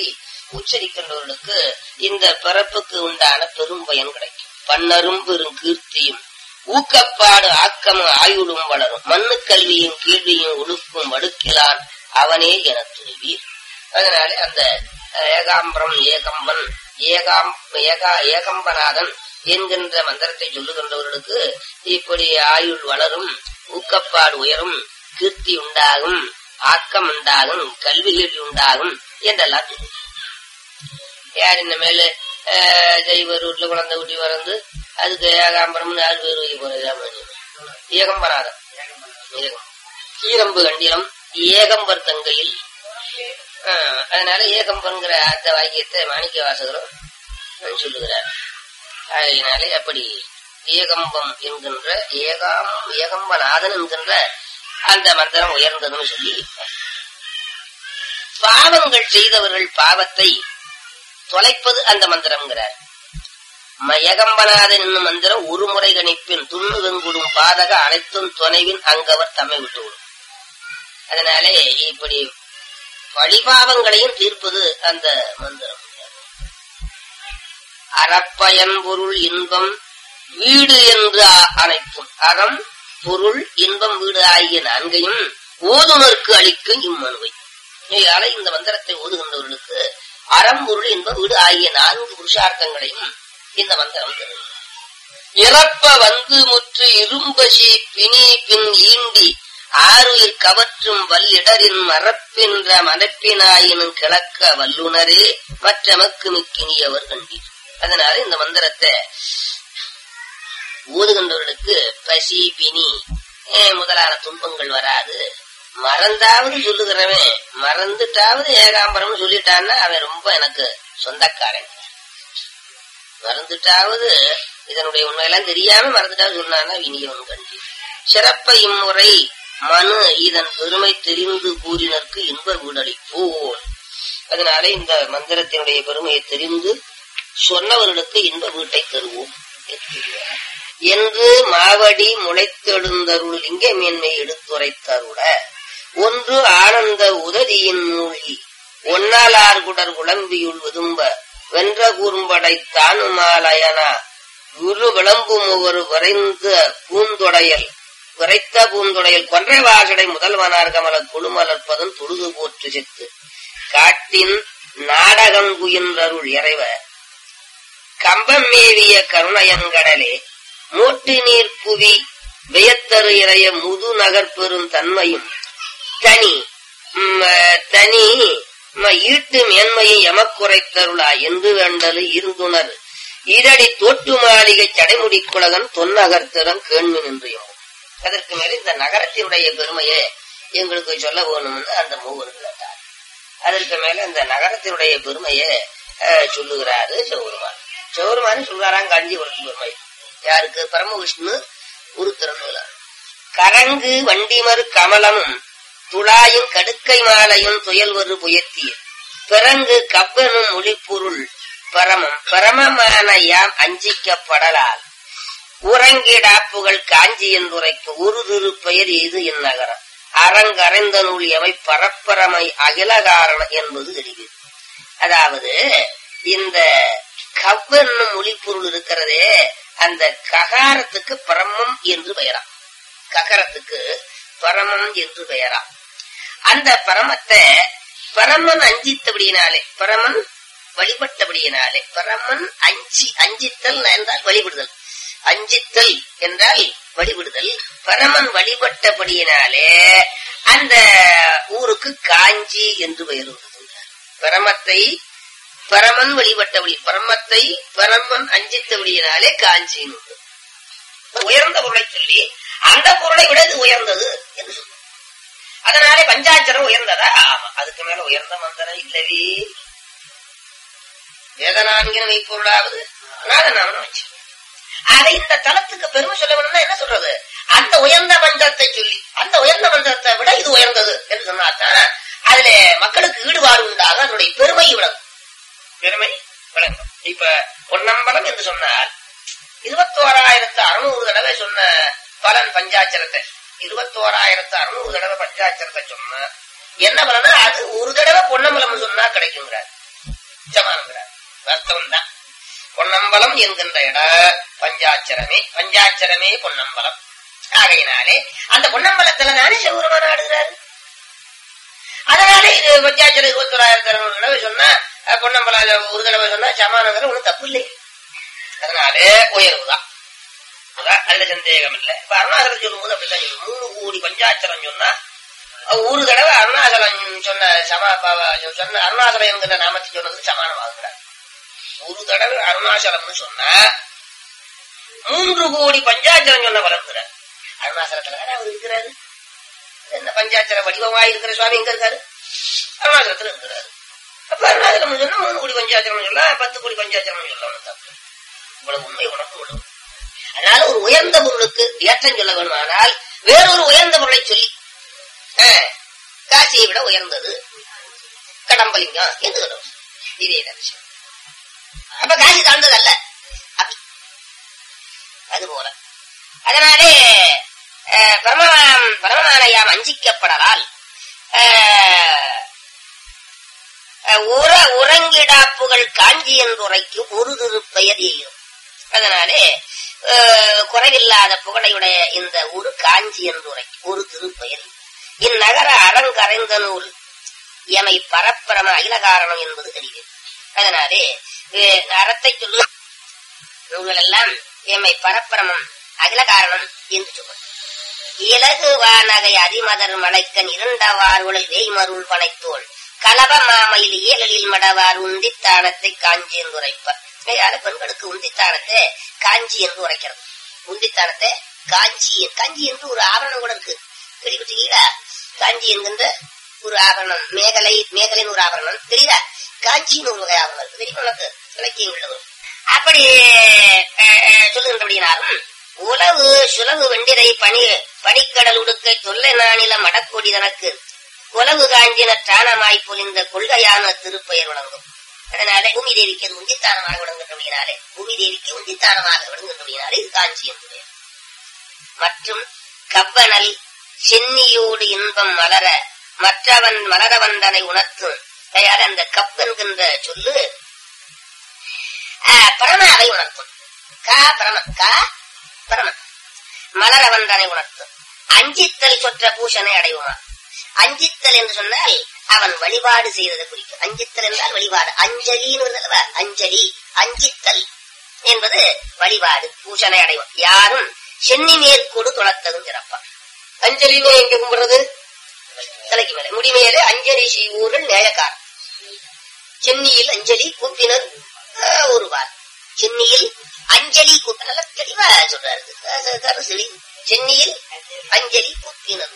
உச்சரிக்கின்றவர்களுக்கு இந்த பிறப்புக்கு உண்டான பெரும் பயன் கிடைக்கும் பன்னரும் பெரும் கீர்த்தியும் ஊக்கப்பாடு ஆக்கமும் ஆயுளும் வளரும் மண்ணு கல்வியும் கேள்வியும் ஒழுக்கும் வடுக்கிலான் அவனே என துணிவீர் அதனாலே அந்த ஏகாம்பரம் ஏகம்பன் ஏகாம் ஏகா ஏகம்பநாதன் என்கின்ற மந்திரத்தை சொல்லுகின்றவர்களுக்கு இப்படி ஆயுள் வளரும் ஊக்கப்பாடு உயரும் கீர்த்தி உண்டாகும் ஆக்கம் உண்டாகும் கல்வி கேள்வி உண்டாகும் என்றெல்லாம் சொல்லு யார் இந்த மேல ஜெய்வர் வீட்டுல குழந்தை குட்டி வளர்ந்து அதுக்கு ஏகாம்பரம் நாலு பேர் வைக்க போறது ஏகம்பநாதன் ஏகம் கீரம்பு கண்டிலம் ஏகம்பர் தங்கையில் அதனால ஏகம்பன்கிற அந்த வாக்கியத்தை மாணிக்க வாசகரும் சொல்லுகிறார் அதனாலே அப்படி ஏகம்பம் என்கின்ற ஏகாம் ஏகம்பநாதன் என்கின்ற அந்த மந்திரம் உயர்ந்ததுன்னு சொல்லி பாவங்கள் செய்தவர்கள் பாவத்தை தொலைப்பது அந்த மந்திரம்ங்கிறார் ஏகம்பநாதன் என்னும் மந்திரம் ஒரு முறை கணிப்பின் துண்ணு வெங்குடும் பாதக அனைத்தும் துணைவின் அங்கவர் தம்மை விட்டுவிடும் அதனாலே இப்படி வழிபாவங்களையும் தீர்ப்பது அந்த மந்திரம் அறப்பயன் பொருள் இன்பம் வீடு என்று அனைத்தும் அறம் பொருள் இன்பம் வீடு ஆகிய நான்கையும் ஓதுனருக்கு அளிக்கும் இம்மனுவை இதால இந்த மந்திரத்தை ஓதுகின்றவர்களுக்கு அறம் பொருள் இன்பம் வீடு ஆகிய நான்கு புருஷார்த்தங்களையும் இந்த மந்திரம் தரும் இறப்ப வந்து முற்று இரும்பசி பிணி பின் ஈண்டி ஆறுயிர் கவற்றும் வல்லிடரின் மரப்பின்ற மனப்பினாயினும் கிழக்க வல்லுனரே மற்றமக்கு மிக்கினியவர் கண்டீர் அதனால இந்த மந்திரத்தை ஊதுகின்றவர்களுக்கு பசி பினி முதலான துன்பங்கள் வராது மறந்தாவது சொல்லுகிறவன் மறந்துட்டாவது ஏகாம்பரம் சொல்லிட்டான்னா அவன் ரொம்ப எனக்கு சொந்தக்காரன் மறந்துட்டாவது இதனுடைய உண்மையெல்லாம் தெரியாம மறந்துட்டாவது சொன்னான்னா வினியவன் கண்டி சிறப்ப இம்முறை மனு இதன் பெருமை தெரிந்து கூறினருக்கு இன்ப வீடளிப்போம் அதனால இந்த மந்திரத்தினுடைய பெருமையை தெரிந்து சொன்னவர்களுக்கு இன்ப வீட்டை தருவோம் என்று மாவடி முளைத்தெழுந்தருள் லிங்க மேன்மை எடுத்துரைத்தருட ஒன்று ஆனந்த உதவியின் மூழ்கி ஒன்னாலார் குடர் குழம்பியுள் விதும்ப வென்ற கூர்ம்படை தானுமாலயனா குரு விளம்பும் ஒரு விரைந்த பூந்தொடையல் விரைத்த பூந்தொடையல் கொன்றை வாசடை முதல்வனார் கமல குழுமலர்ப்பதன் தொழுது போற்று செத்து காட்டின் நாடகம் குயின்றருள் இறைவ கம்பம் மேவிய கருணையங்கடலே மூட்டு நீர் புவி வியத்தரு இறைய முது நகர் பெறும் தன்மையும் தனி தனி ஈட்டு மேன்மையும் எமக்குறைத்தருளா என்று வேண்டலு இருந்துணர் ஈரடி தோட்டு மாளிகை சடைமுடி குலகன் தொன்னகர்த்திறம் கேள்வி நின்றியும் அதற்கு மேல இந்த நகரத்தினுடைய பெருமையை எங்களுக்கு சொல்ல வேணும்னு அந்த மூவர் கேட்டார் அதற்கு மேல இந்த நகரத்தினுடைய பெருமையை சொல்லுகிறாரு சௌருமான் சௌருமான் சொல்றாராம் காஞ்சிபுரத்து பெருமை யாருக்கு பரம விஷ்ணு உருத்திரன் கரங்கு வண்டிமறு கமலமும் துளாயும் கடுக்கை மாலையும் துயல்வரு புயர்த்திய பிறங்கு கப்பனும் மொழிப்பொருள் பரமம் பரமமான யாம் அஞ்சிக்கப்படலால் உறங்கிடாப்புகள் காஞ்சி என்றுரைக்கு ஒரு திரு பெயர் இது இந்நகரம் அரங்கரைந்த நூல் எவை பரப்பரமை அகில காரணம் என்பது தெரிகிறது அதாவது இந்த கவ்வென்னும் மொழிப்பொருள் இருக்கிறதே அந்த ககாரத்துக்கு பரமம் என்று பெயரா ககரத்துக்கு பரமம் என்று பெயரா அந்த பரமத்தை பரமன் அஞ்சித்தபடியினாலே பரமன் வழிபட்டபடியினாலே பரமன் அஞ்சி அஞ்சித்தல் என்றால் வழிபடுதல் அஞ்சித்தல் என்றால் வழிபடுதல் பரமன் வழிபட்டபடியினாலே அந்த ஊருக்கு காஞ்சி என்று பெயர் இருந்தது பரமத்தை பரமன் வழிபட்டபடி பரமத்தை பரமன் அஞ்சித்தபடியினாலே காஞ்சின்னு உயர்ந்த பொருளை சொல்லி அந்த பொருளை விட இது உயர்ந்தது என்று சொல்லுவோம் அதனாலே பஞ்சாட்சரம் உயர்ந்ததா ஆமா அதுக்கு மேல உயர்ந்த மந்திரம் இல்லவே வேதனான்கிற மெய்ப்பொருளாவது நாதநாமன் வச்சு ஆக இந்த தலத்துக்கு பெருமை சொல்ல வேணும்னா என்ன சொல்றது அந்த உயர்ந்த மந்திரத்தை சொல்லி அந்த உயர்ந்த மந்திரத்தை விட இது உயர்ந்தது என்று சொன்னாதான் அதுல மக்களுக்கு ஈடுபாடு உண்டாக அதனுடைய பெருமை விளங்கும் பெருமை விளங்கும் இப்ப பொன்னம்பலம் என்று சொன்னால் இருபத்தோராயிரத்து அறுநூறு தடவை சொன்ன பலன் பஞ்சாட்சரத்தை இருபத்தோராயிரத்து அறுநூறு தடவை பஞ்சாட்சரத்தை சொன்ன என்ன பலனா அது ஒரு தடவை பொன்னம்பலம் சொன்னா கிடைக்குங்கிறார் சமானங்கிறார் வாஸ்தவம் தான் பொன்னம்பலம் என்கின்ற இட பஞ்சாட்சரமே பஞ்சாட்சரமே பொன்னம்பலம் ஆகையினாலே அந்த பொன்னம்பலத்துல தானே சிவபெருமான் ஆடுகிறாரு அதனால இது பஞ்சாட்சரம் இருபத்தி ஓராயிரத்தி அறுநூறு தடவை சொன்னா அஹ், பொன்னம்பலம் ஒரு தடவை சொன்னா சமானங்கிற ஒண்ணும் தப்பு இல்லை அதனாலே உயர்வுதான் அதான் அதுல சந்தேகம் இல்லை இப்ப அருணாசலம் சொல்லும் போது அப்படித்தான் சொல்லும். மூணு கோடி பஞ்சாட்சரம் சொன்னா அஹ், ஒரு தடவை அருணாசலம் சொன்ன சமா ப- சொன்ன அருணாசலம் என்கிற நாமத்தை சொன்னதுக்கு சமானமாகிறார் ஒரு தடவை அருணாசலம்னு சொன்னா மூன்று கோடி பஞ்சாட்சரம் சொன்ன வளர்க்கிறார் அருணாசலத்துல தானே அவர் இருக்கிறாரு என்ன பஞ்சாட்சர வடிவமாய் இருக்கிற சுவாமி எங்க இருக்காரு அருணாசலத்துல இருக்கிறாரு அப்ப அருணாசலம் சொன்னா மூணு கோடி பஞ்சாட்சரம் சொல்லலாம் பத்து கோடி பஞ்சாட்சரம் சொல்லலாம் தப்பு இவ்வளவு உண்மை உணர்ந்து கொள்ளும் அதனால ஒரு உயர்ந்த பொருளுக்கு ஏற்றம் சொல்ல வேண்டுமானால் வேறொரு உயர்ந்த பொருளை சொல்லி அஹ், காசியை விட உயர்ந்தது கடம்பலிங்கம் என்று சொல்லுவோம் இதே தான் விஷயம் அப்ப காசி தாழ்ந்தது அல்ல அப்படி அது போல அதனாலே அஹ், பரம- பரமமானயாம் அஞ்சிக்கப்படலால் அஹ், அஹ், உற உறங்கிடாப்புகள் காஞ்சி என்றுரைக்கும் ஒரு திருப்பெயர் எய்யும் அதனாலே அஹ், குறைவில்லாத புகழையுடைய இந்த ஒரு காஞ்சி என்றுரை ஒரு திருப்பெயர் இந்நகர அறங்கரைந்த நூல் எமை பரப்பரம அகில காரணம் என்பது தெரியும் அதனாலே அஹ், அறத்தை சொல்லு நூல்கள் எல்லாம் எம்மை பரப்பரமம் அகில காரணம் என்று சொல்வது இலகு வானகை அதிமதர் மலைக்கன் இருண்டவார்வுழல் வேய்மருள் பனைத்தோள் கலவ மாமையில் இயலில் மடவார் உந்தித்தானத்தை காஞ்சி என்று உரைப்பர் யார பெண்களுக்கு உந்தித்தானத்தை காஞ்சி என்று உரைக்கிறது உந்தித்தானத்தை காஞ்சி காஞ்சி என்று ஒரு ஆபரணம் கூட இருக்கு கேள்விப்பட்டீங்களா காஞ்சி என்கின்ற ஒரு ஆபரணம் மேகலை மேகலைன்னு ஒரு ஆபரணம் தெரியுதா காஞ்சின்னு ஒரு வகை ஆபரணம் இருக்கு தெரியும் உனக்கு இலக்கியம் உள்ளவர் அப்படி அஹ், அஹ், சொல்லுகின்றபடியினாலும் உளவு சுலவு வெண்டிரை பனி பனிக்கடல் உடுக்கை தொல்லை நாணில மடக்கொடி தனக்கு குலவு காஞ்சின தானமாய் பொலிந்த கொள்கையான திருப்பெயர் வழங்கும் அதனால பூமி தேவிக்கு அது உந்தித்தானமாக விளங்குகின்றபடியினாலே பூமி தேவிக்கு உந்தித்தானமாக விளங்குகின்றபடியினாலே இது காஞ்சி என்று பெயர் மற்றும் கவ்வனல் சென்னியோடு இன்பம் மலர மற்றவன் மலர வந்தனை உணர்த்தும் அதாவது அந்த கப் என்கின்ற சொல்லு ஆஹ், பரமாவை உணர்த்தும் கா பரமன் கா பரமன் மலர வந்தனை உணர்த்தும் அஞ்சித்தல் சொற்ற பூஷனை அடையுமா அஞ்சித்தல் என்று சொன்னால் அவன் வழிபாடு செய்ததை குறிக்கும் அஞ்சித்தல் என்றால் வழிபாடு அஞ்சலின்னு வருதல்லவா அஞ்சலி அஞ்சித்தல் என்பது வழிபாடு பூஷனை அடையும் யாரும் சென்னி மேற்கோடு துளத்ததும் சிறப்பான் அஞ்சலின்னு எங்க கும்பிடுறது தலைக்கு மேல முடி மேலே அஞ்சலி செய்வூர்கள் நேயக்கார் சென்னியில் அஞ்சலி கூப்பினர் ஆஹ், ஒருவார் சென்னியில் அஞ்சலி கூப்பி நல்ல தெளிவா சொல்றாரு அஹ், தரசிலி சென்னியில் அஞ்சலி கூப்பினர்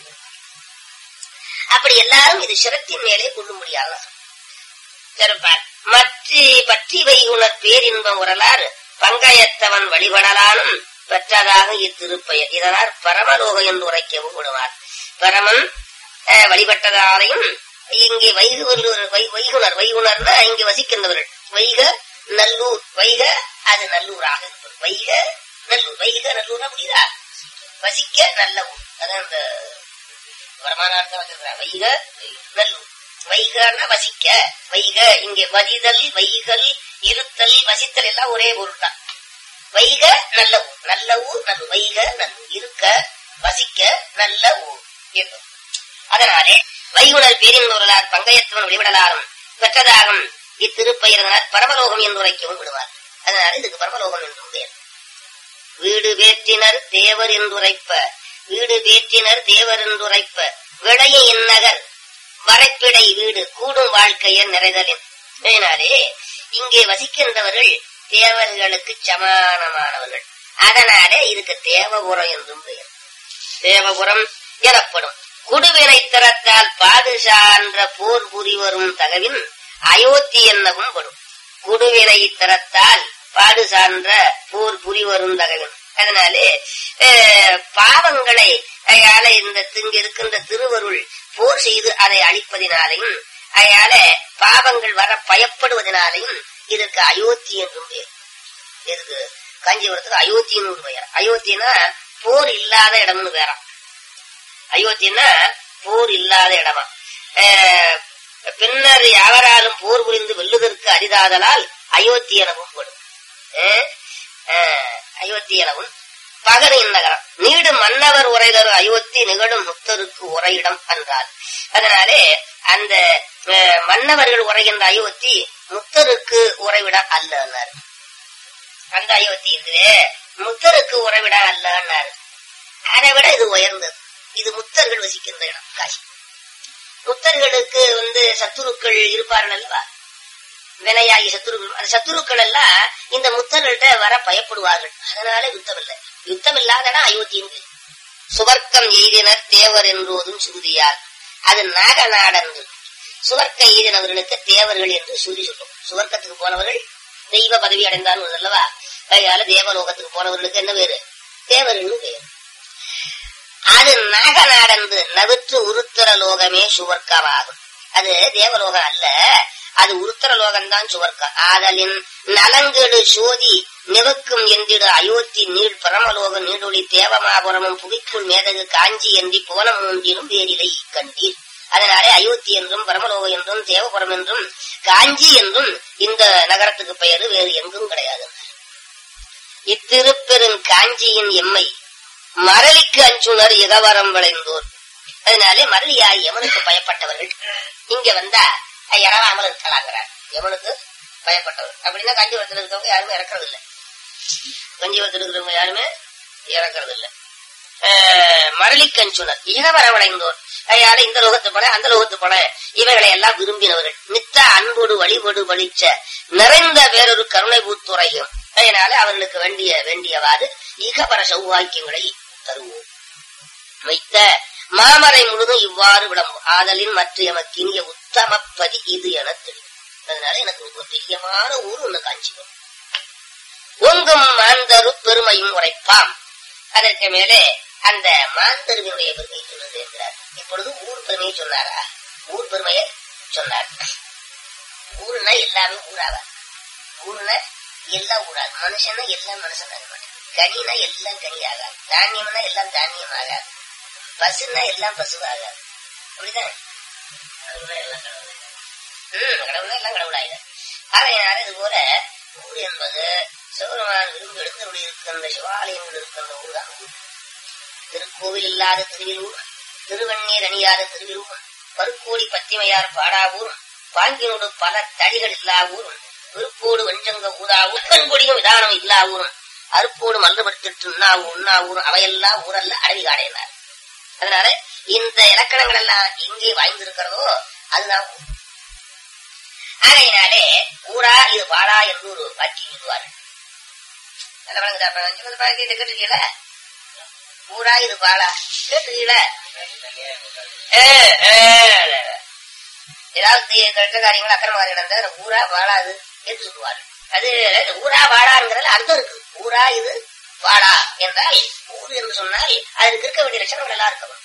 அப்படி எல்லாரும் இது சிரத்தின் மேலே கொள்ளும்படியாக சிறப்பார் மற்றி பற்றி வைகுணர் பேரின்பம் உரலார் பங்கயத்தவன் வழிபடலானும் பெற்றதாக இத்திருப்பெயர் இதனால் பரமலோக என்று உரைக்கவும் விடுவார் பரமன் அஹ், வழிபட்டதாலையும் இங்கே வைகுவர் வை- வைகுணர் வைகுணர்னா இங்கே வசிக்கின்றவர்கள் வைக நல்லூர் வைக அது நல்லூராக இருப்பது வைக நல்லூர் வைக நல்லூரா புரியுதா வசிக்க நல்ல ஊர் அதான் இந்த வரமானார்த்தம் வச்சிருக்கிறார் வைக நல்லூர் வைகன்னா வசிக்க வைக இங்கே வதிதல் வைகல் இருத்தல் வசித்தல் எல்லாம் ஒரே பொருள் தான் வைக நல்ல ஊர் நல்ல ஊர் நல்ல வைக நல்லூர் இருக்க வசிக்க நல்ல ஊர் என்று அதனாலே வைகுணர் பேரின்பொருளார் பங்கயத்துவன் விடுவிடலாரும் பெற்றதாகும் இத்திருப்பெயர்தனால் பரமலோகம் என்று உரைக்கவும் விடுவார் அதனால இதுக்கு பரமலோகம் என்றும் பெயர் வீடு வேற்றினர் தேவர் என்றுரைப்ப வீடு வேற்றினர் தேவர் என்றுரைப்ப விளைய இந்நகர் வரைப்பிடை வீடு கூடும் வாழ்க்கையர் நிறைதலின் இதனாலே இங்கே வசிக்கின்றவர்கள் தேவர்களுக்கு சமானமானவர்கள் அதனாலே இதுக்கு தேவபுரம் என்றும் பெயர் தேவபுரம் எனப்படும் குடுவினை திறத்தால் பாது சான்ற போர் புரி வரும் தகவின் அயோத்தி என்னவும் படும் குடுவினை திறத்தால் பாடு சான்ற போர் புரி வரும் தகவின் அதனாலே அஹ், பாவங்களை அயால இந்த இங்க இருக்கின்ற திருவருள் போர் செய்து அதை அழிப்பதினாலையும் அயால பாவங்கள் வர பயப்படுவதனாலையும் இதற்கு அயோத்தி என்றும் பெயர் இதுக்கு காஞ்சிபுரத்துக்கு அயோத்தின்னு ஒரு பெயர் அயோத்தினா போர் இல்லாத இடம்னு வேறாம் அயோத்தின்னா போர் இல்லாத இடமா அஹ், பின்னர் யாவராலும் போர் புரிந்து வெல்லுதற்கு அரிதாதலால் அயோத்தி எனவும் படும் அயோத்தி எனவும் பகரின் நகரம் நீடு மன்னவர் உரைதரும் அயோத்தி நிகழும் முத்தருக்கு உரையிடம் என்றார் அதனாலே அந்த அஹ், மன்னவர்கள் உரைகின்ற அயோத்தி முத்தருக்கு உறைவிடம் அல்லன்னார் அந்த அயோத்தி இதுவே முத்தருக்கு உறைவிடம் அல்லன்னார் அதை விட இது உயர்ந்தது இது முத்தர்கள் வசிக்கின்ற இடம் காசி முத்தர்களுக்கு வந்து சத்துருக்கள் இருப்பார்கள் அல்லவா வினையாகி சத்துருக்கள் அந்த சத்துருக்கள் எல்லாம் இந்த முத்தர்கள்ட்ட வர பயப்படுவார்கள் அதனால யுத்தம் இல்லை யுத்தம் இல்லாதனா அயோத்தியின் பேர். சுவர்க்கம் எய்தினர் தேவர் என்போதும் சுருதியார் அது நாக நாடன்று சுவர்க்க எய்தினவர்களுக்கு தேவர்கள் என்று சுருதி சொல்லும் சுவர்க்கத்துக்கு போனவர்கள் தெய்வ பதவி அடைந்தார்கள் அல்லவா அதனால தேவலோகத்துக்கு போனவர்களுக்கு என்ன பேரு தேவர்கள் பேரு அது நாக நாடந்து நவிற்று உருத்தர லோகமே சுவர்க்கமாகும் அது தேவலோகம் அல்ல அது உருத்தர லோகம்தான் சுவர்க்கம் ஆதலின் நலங்கெடு சோதி நிவக்கும் என்றிடு அயோத்தி நீள் பரமலோக நீடொளி தேவமாபுரமும் புவிக்குள் மேதகு காஞ்சி என்றி போன மூன்றிலும் வேறிலை கண்டீர் அதனாலே அயோத்தி என்றும் பரமலோகம் என்றும் தேவபுரம் என்றும் காஞ்சி என்றும் இந்த நகரத்துக்கு பெயர் வேறு எங்கும் கிடையாது இத்திருப்பெருங் காஞ்சியின் எம்மை மரளிக்கு அஞ்சுனர் இகவரம் விளைந்தோர் அதனாலே மரளியாய் யமனுக்கு பயப்பட்டவர்கள் இங்க வந்தா அஹ், இறவாமல் இருக்கலாங்கிறார் யமனுக்கு பயப்பட்டவர் அப்படின்னா காஞ்சிபுரத்தில் இருக்கிறவங்க யாருமே இறக்குறது இல்ல காஞ்சிபுரத்தில் இருக்கிறவங்க யாருமே இறக்குறது இல்ல அஹ், மரளிக்கஞ்சுனர் இகவரவடைந்தோர் அதனால இந்த லோகத்து போல அந்த லோகத்து போல இவைகளை எல்லாம் விரும்பினவர்கள் மித்த அன்போடு வழிபடு வலிச்ச நிறைந்த வேறொரு கருணை பூத்துறையும் அதனால அவர்களுக்கு வேண்டிய வேண்டியவாறு இகபர சௌவாக்கியங்களை தருவோம் வைத்த மாமரை முழுதும் இவ்வாறு விளம்பும் ஆதலின் மற்ற எமக்கு இனிய உத்தமப்பதி இது என தெரியும் அதனால எனக்கு ரொம்ப பிரியமான ஊர் ஒண்ணு காஞ்சிபுரம் ஒங்கும் மாந்தரு பெருமையும் உரைப்பாம் அதற்கு மேலே அந்த மாந்தருவினுடைய பெருமை சொன்னது என்கிறார் இப்பொழுது ஊர் பெருமையை சொன்னாரா ஊர் பெருமையை சொன்னார் ஊருனா எல்லாமே ஊராவா ஊருனா எல்லாம் ஊராது மனுஷனா எல்லாம் மனுஷனாக மாட்டேன் கனினா எல்லாம் கனியாகாது தானியம்னா எல்லாம் தானியம் ஆகாது பசுன்னா எல்லாம் பசுவாகாது அப்படிதான் கடவுளா எல்லாம் கடவுள் ஹம் கடவுளா எல்லாம் கடவுளாயிடும் ஆகையினால இது போல ஊர் என்பது சிவபெருமான் விரும்பி எழுந்தருளி இருக்கின்ற சிவாலயங்கள் இருக்கின்ற ஊர் தான் ஊர் திருக்கோவில் இல்லாத திருவிழூர் திருவண்ணீர் அணியாத திருவிழூர் பருக்கோடி பத்திமையார் பாடாவூரும் பாங்கினோடு பல தடிகள் இல்லா ஊரும் விருப்போடு வெஞ்சங்க ஊதாவூர் கண்கொடியும் விதானம் இல்லா ஊரும் அருப்போடு மல்லுபடுத்திட்டு உண்ணா உண்ணா ஊரும் அவையெல்லாம் ஊரல்ல அடவி காடையினார் அதனால இந்த இலக்கணங்கள் எல்லாம் எங்கே வாய்ந்திருக்கிறதோ அதுதான் ஊர். ஆகையினாலே ஊரா இது பாடா என்று ஒரு வாக்கியம் சொல்லுவார்கள் நல்ல வணங்குதா அப்ப அஞ்சு வந்து பாக்கி இதை கேட்டிருக்கீங்களா ஊரா இது பாடா கேட்டிருக்கீங்களா ஏ, ஏ, ஏதாவது தீ- கெட்ட காரியங்கள் அக்கிரம காரியங்கள் இருந்தா ஊரா பாடாது என்று சொல்லுவார்கள் அது இந்த ஊரா பாடாங்கிறதுல அர்த்தம் இருக்கு ஊரா இது பாடா என்றால் ஊர் என்று சொன்னால் அதுக்கு இருக்க வேண்டிய லட்சணங்கள் எல்லாம் இருக்கணும்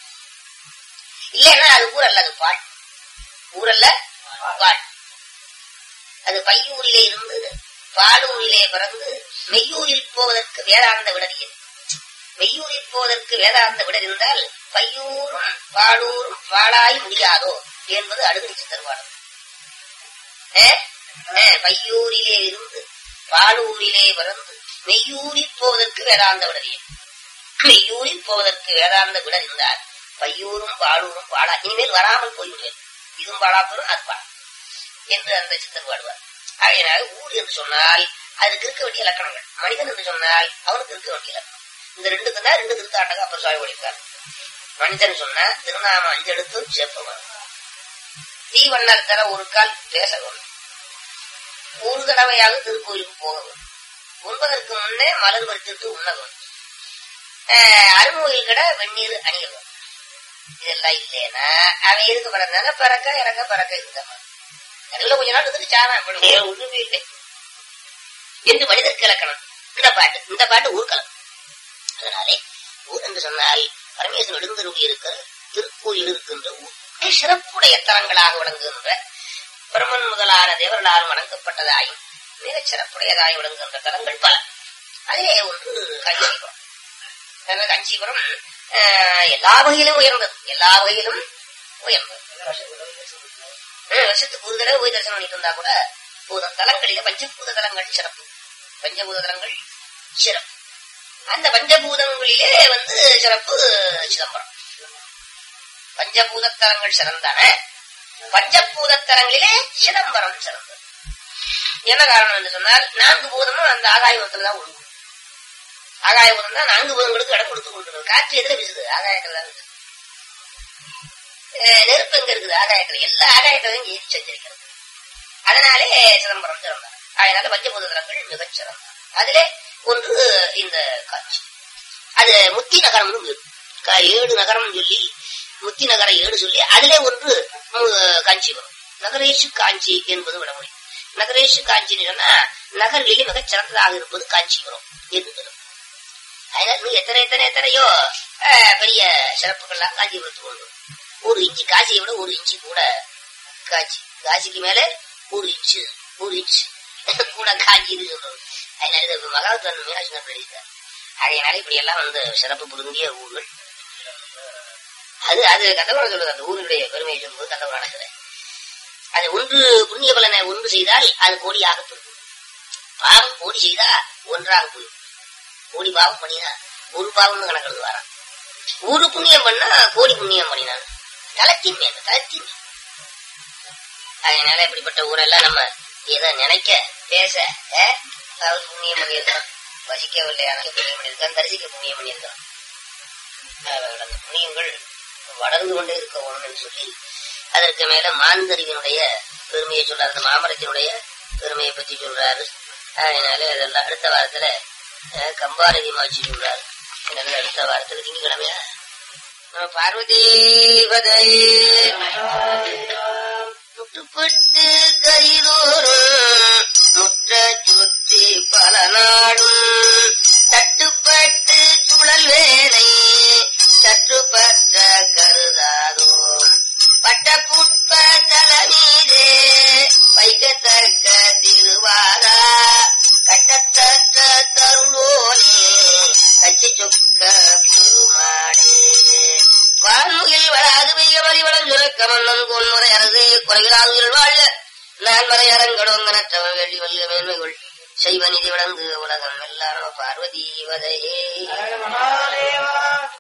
இல்லைன்னா அது ஊர் அல்ல அது பால் ஊரல்ல பால் அது பையூரிலே இருந்து பாலூரிலே பிறந்து மெய்யூரில் போவதற்கு வேதாந்த விடறியது மெய்யூரில் போவதற்கு வேதாந்த விடர் இருந்தால் பையூரும் பாலூரும் பாழாய் முடியாதோ என்பது அடுகடிச்சு தருவாடு பையூரிலே இருந்து பாலூரிலே பிறந்து மெய்யூரில் போவதற்கு வேதாந்த விடறியது மெய்யூரில் போவதற்கு வேதாந்த விடர் இருந்தால் பையூரும் பாலூரும் பாழா இனிமேல் வராமல் போய்விடுவேன் இதுவும் பாழா போரும் அது பாழா என்று அந்த சித்தர் பாடுவார் ஆகையினால் ஊர் என்று சொன்னால் அதுக்கு இருக்க வேண்டிய இலக்கணங்கள் மனிதன் என்று சொன்னால் அவனுக்கு இருக்க வேண்டிய இலக்கணம் இந்த ரெண்டுக்கு தான் ரெண்டு திருத்தாட்டங்க அப்ப சுவாமி ஒழிப்பார் மனிதன் சொன்னா திருநாம அஞ்செடுத்து சேர்ப்பவன் தீவண்ணர் தர ஒரு கால் பேசவும் ஒரு தடவையாக திருக்கோயிலுக்கு போகவும் உண்பதற்கு முன்னே மலர் பறித்துட்டு உண்ணவும் ஆஹ் அருமோயில் கிட வெந்நீர் அணியவும் இதெல்லாம் இல்லைன்னா அவன் எதுக்கு பிறந்தான பிறக்க இறக்க பிறக்க இருந்தவன் நடுவில் கொஞ்ச நாள் இருந்துட்டு சாவான் வேற ஒண்ணுமே இல்லை என்று மனிதருக்கு இலக்கணம் இந்த பாட்டு இந்த பாட்டு ஊர்க்கலம் அதனாலே ஊர் என்று சொன்னால் பரமேஸ்வரன் எழுந்தருளி இருக்கிற திருக்கோயில் இருக்கின்ற ஊர் சிறப்புடைய தலங்களாக விளங்குகின்ற பிரம்மன் முதலான தேவர்களால் வணங்கப்பட்டதாயும் மிகச் சிறப்புடையதாய் விளங்குகின்ற தலங்கள் பல அதிலே ஒன்று காஞ்சிபுரம் அதனால காஞ்சிபுரம் ஆஹ், எல்லா வகையிலும் உயர்ந்தது எல்லா வகையிலும் உயர்ந்தது ஹம், வருஷத்துக்கு ஒரு தடவை போய் தரிசனம் பண்ணிட்டு வந்தா கூட போதும் தலங்களில பஞ்சபூத தலங்கள் சிறப்பு பஞ்சபூத தலங்கள் சிறப்பு அந்த பஞ்சபூதங்களிலே வந்து சிறப்பு சிதம்பரம் பஞ்சபூதத்தலங்கள் சிறந்தன பஞ்சபூதத்தலங்களிலே சிதம்பரம் சிறந்தது என்ன காரணம் என்று சொன்னால் நான்கு பூதமும் அந்த ஆகாயத்துல தான் ஒழுங்கும் ஆகாய பூதம் தான் நான்கு பூதங்களுக்கு இடம் கொடுத்து கொண்டிருக்கிறது காற்று எதிர வீசுது ஆகாயத்துல தான் இருக்குது அஹ் நெருப்பு எங்க இருக்குது ஆகாயத்துல எல்லா ஆகாயத்திலையும் இங்கே சஞ்சரிக்கிறது அதனாலே சிதம்பரம் சிறந்தார் அதனால பஞ்சபூத தலங்கள் மிகச் சிறந்தார் அதிலே ஒன்று இந்த காட்சி அது முத்தி நகரம்னு பேரு. க- ஏழு நகரம் சொல்லி முத்தி நகர ஏழு சொல்லி அதிலே ஒன்று மு- காஞ்சிபுரம் நகரேஷு காஞ்சி என்பது விடமொழி நகரேஷு காஞ்சின்னு சொன்னா நகரிலே மிகச் சிறந்ததாக இருப்பது காஞ்சிபுரம் என்று சொல்லும் அதனால நீ எத்தனை எத்தனை எத்தனையோ அஹ், பெரிய சிறப்புகள்லாம் காஞ்சிபுரத்துக்கு உண்டு ஒரு இன்ச்சு காசியை விட ஒரு இன்ச்சு கூட காட்சி காசிக்கு மேல ஒரு இன்ச்சு ஒரு இன்ச்சு கூட காஞ்சி இது சொல்றது அதனால இது மகாத்மன் மீனாட்சி எழுதிட்டார் அதனால இப்படி எல்லாம் வந்து சிறப்பு பொருந்திய ஊர்கள் அது அது கந்தபுரம் சொல்லுது அந்த ஊருடைய பெருமையை சொல்லும்போது கந்தபுரம் நடக்குது அது ஒன்று புண்ணிய பலனை ஒன்று செய்தால் அது கோடியாக போகும் பாவம் கோடி செய்தா ஒன்றாக போகும் கோடி பாவம் பண்ணினா ஒரு பாவம்னு கணக்கு எழுதுவாராம் ஒரு புண்ணியம் பண்ணா கோடி புண்ணியம் பண்ணினான் தலத்தின் மேல தலத்தின் மேல். அதனால இப்படிப்பட்ட ஊரெல்லாம் நம்ம ஏதோ நினைக்க பேச அஹ், அதாவது புண்ணியம் பண்ணியிருக்கோம் வசிக்கவில்லை ஆனால் புண்ணியம் பண்ணியிருக்கோம் தரிசிக்க புண்ணியம் பண்ணியிருக்கோம் அஹ், அந்த புண்ணியங்கள் வளர்ந்து கொண்டே இருக்க ஒண்ணுன்னு சொல்லி அதற்கு மேல மாந்தறிவினுடைய பெருமையை சொல்றாரு அந்த மாமரத்தினுடைய பெருமையை பத்தி சொல்றாரு அதனால இதெல்லாம் அடுத்த வாரத்துல அஹ், கம்பாரதி மாச்சி சொல்றாரு இதெல்லாம் அடுத்த வாரத்துல திங்கக்கிழமையா நம்ம பார்வதீபதை முட்டுப்பட்டு கைதோறும் முற்ற சுற்றி பல நாடும் தட்டுப்பட்டு சுழல் வேலை சற்றுப்பற்ற கருதாதோ பட்ட புட்ப தலமீதே வைக்கத்தக்க திருவாரா கட்டத்தக்க தருளோனே கச்சி சொக்க பெருமாடே வான்முகில் வராது பெய்ய மறிவளம் சுரக்க மன்னன் கோன்முறை அரசே குறைவிலாதுகள் வாழ நான் மறை அரங்கடோங்க நற்றவன் வெள்ளி வல்ல மேன்மைகள் செய்வ நிதி விளங்கு உலகம் எல்லாம் பார்வதி வதையே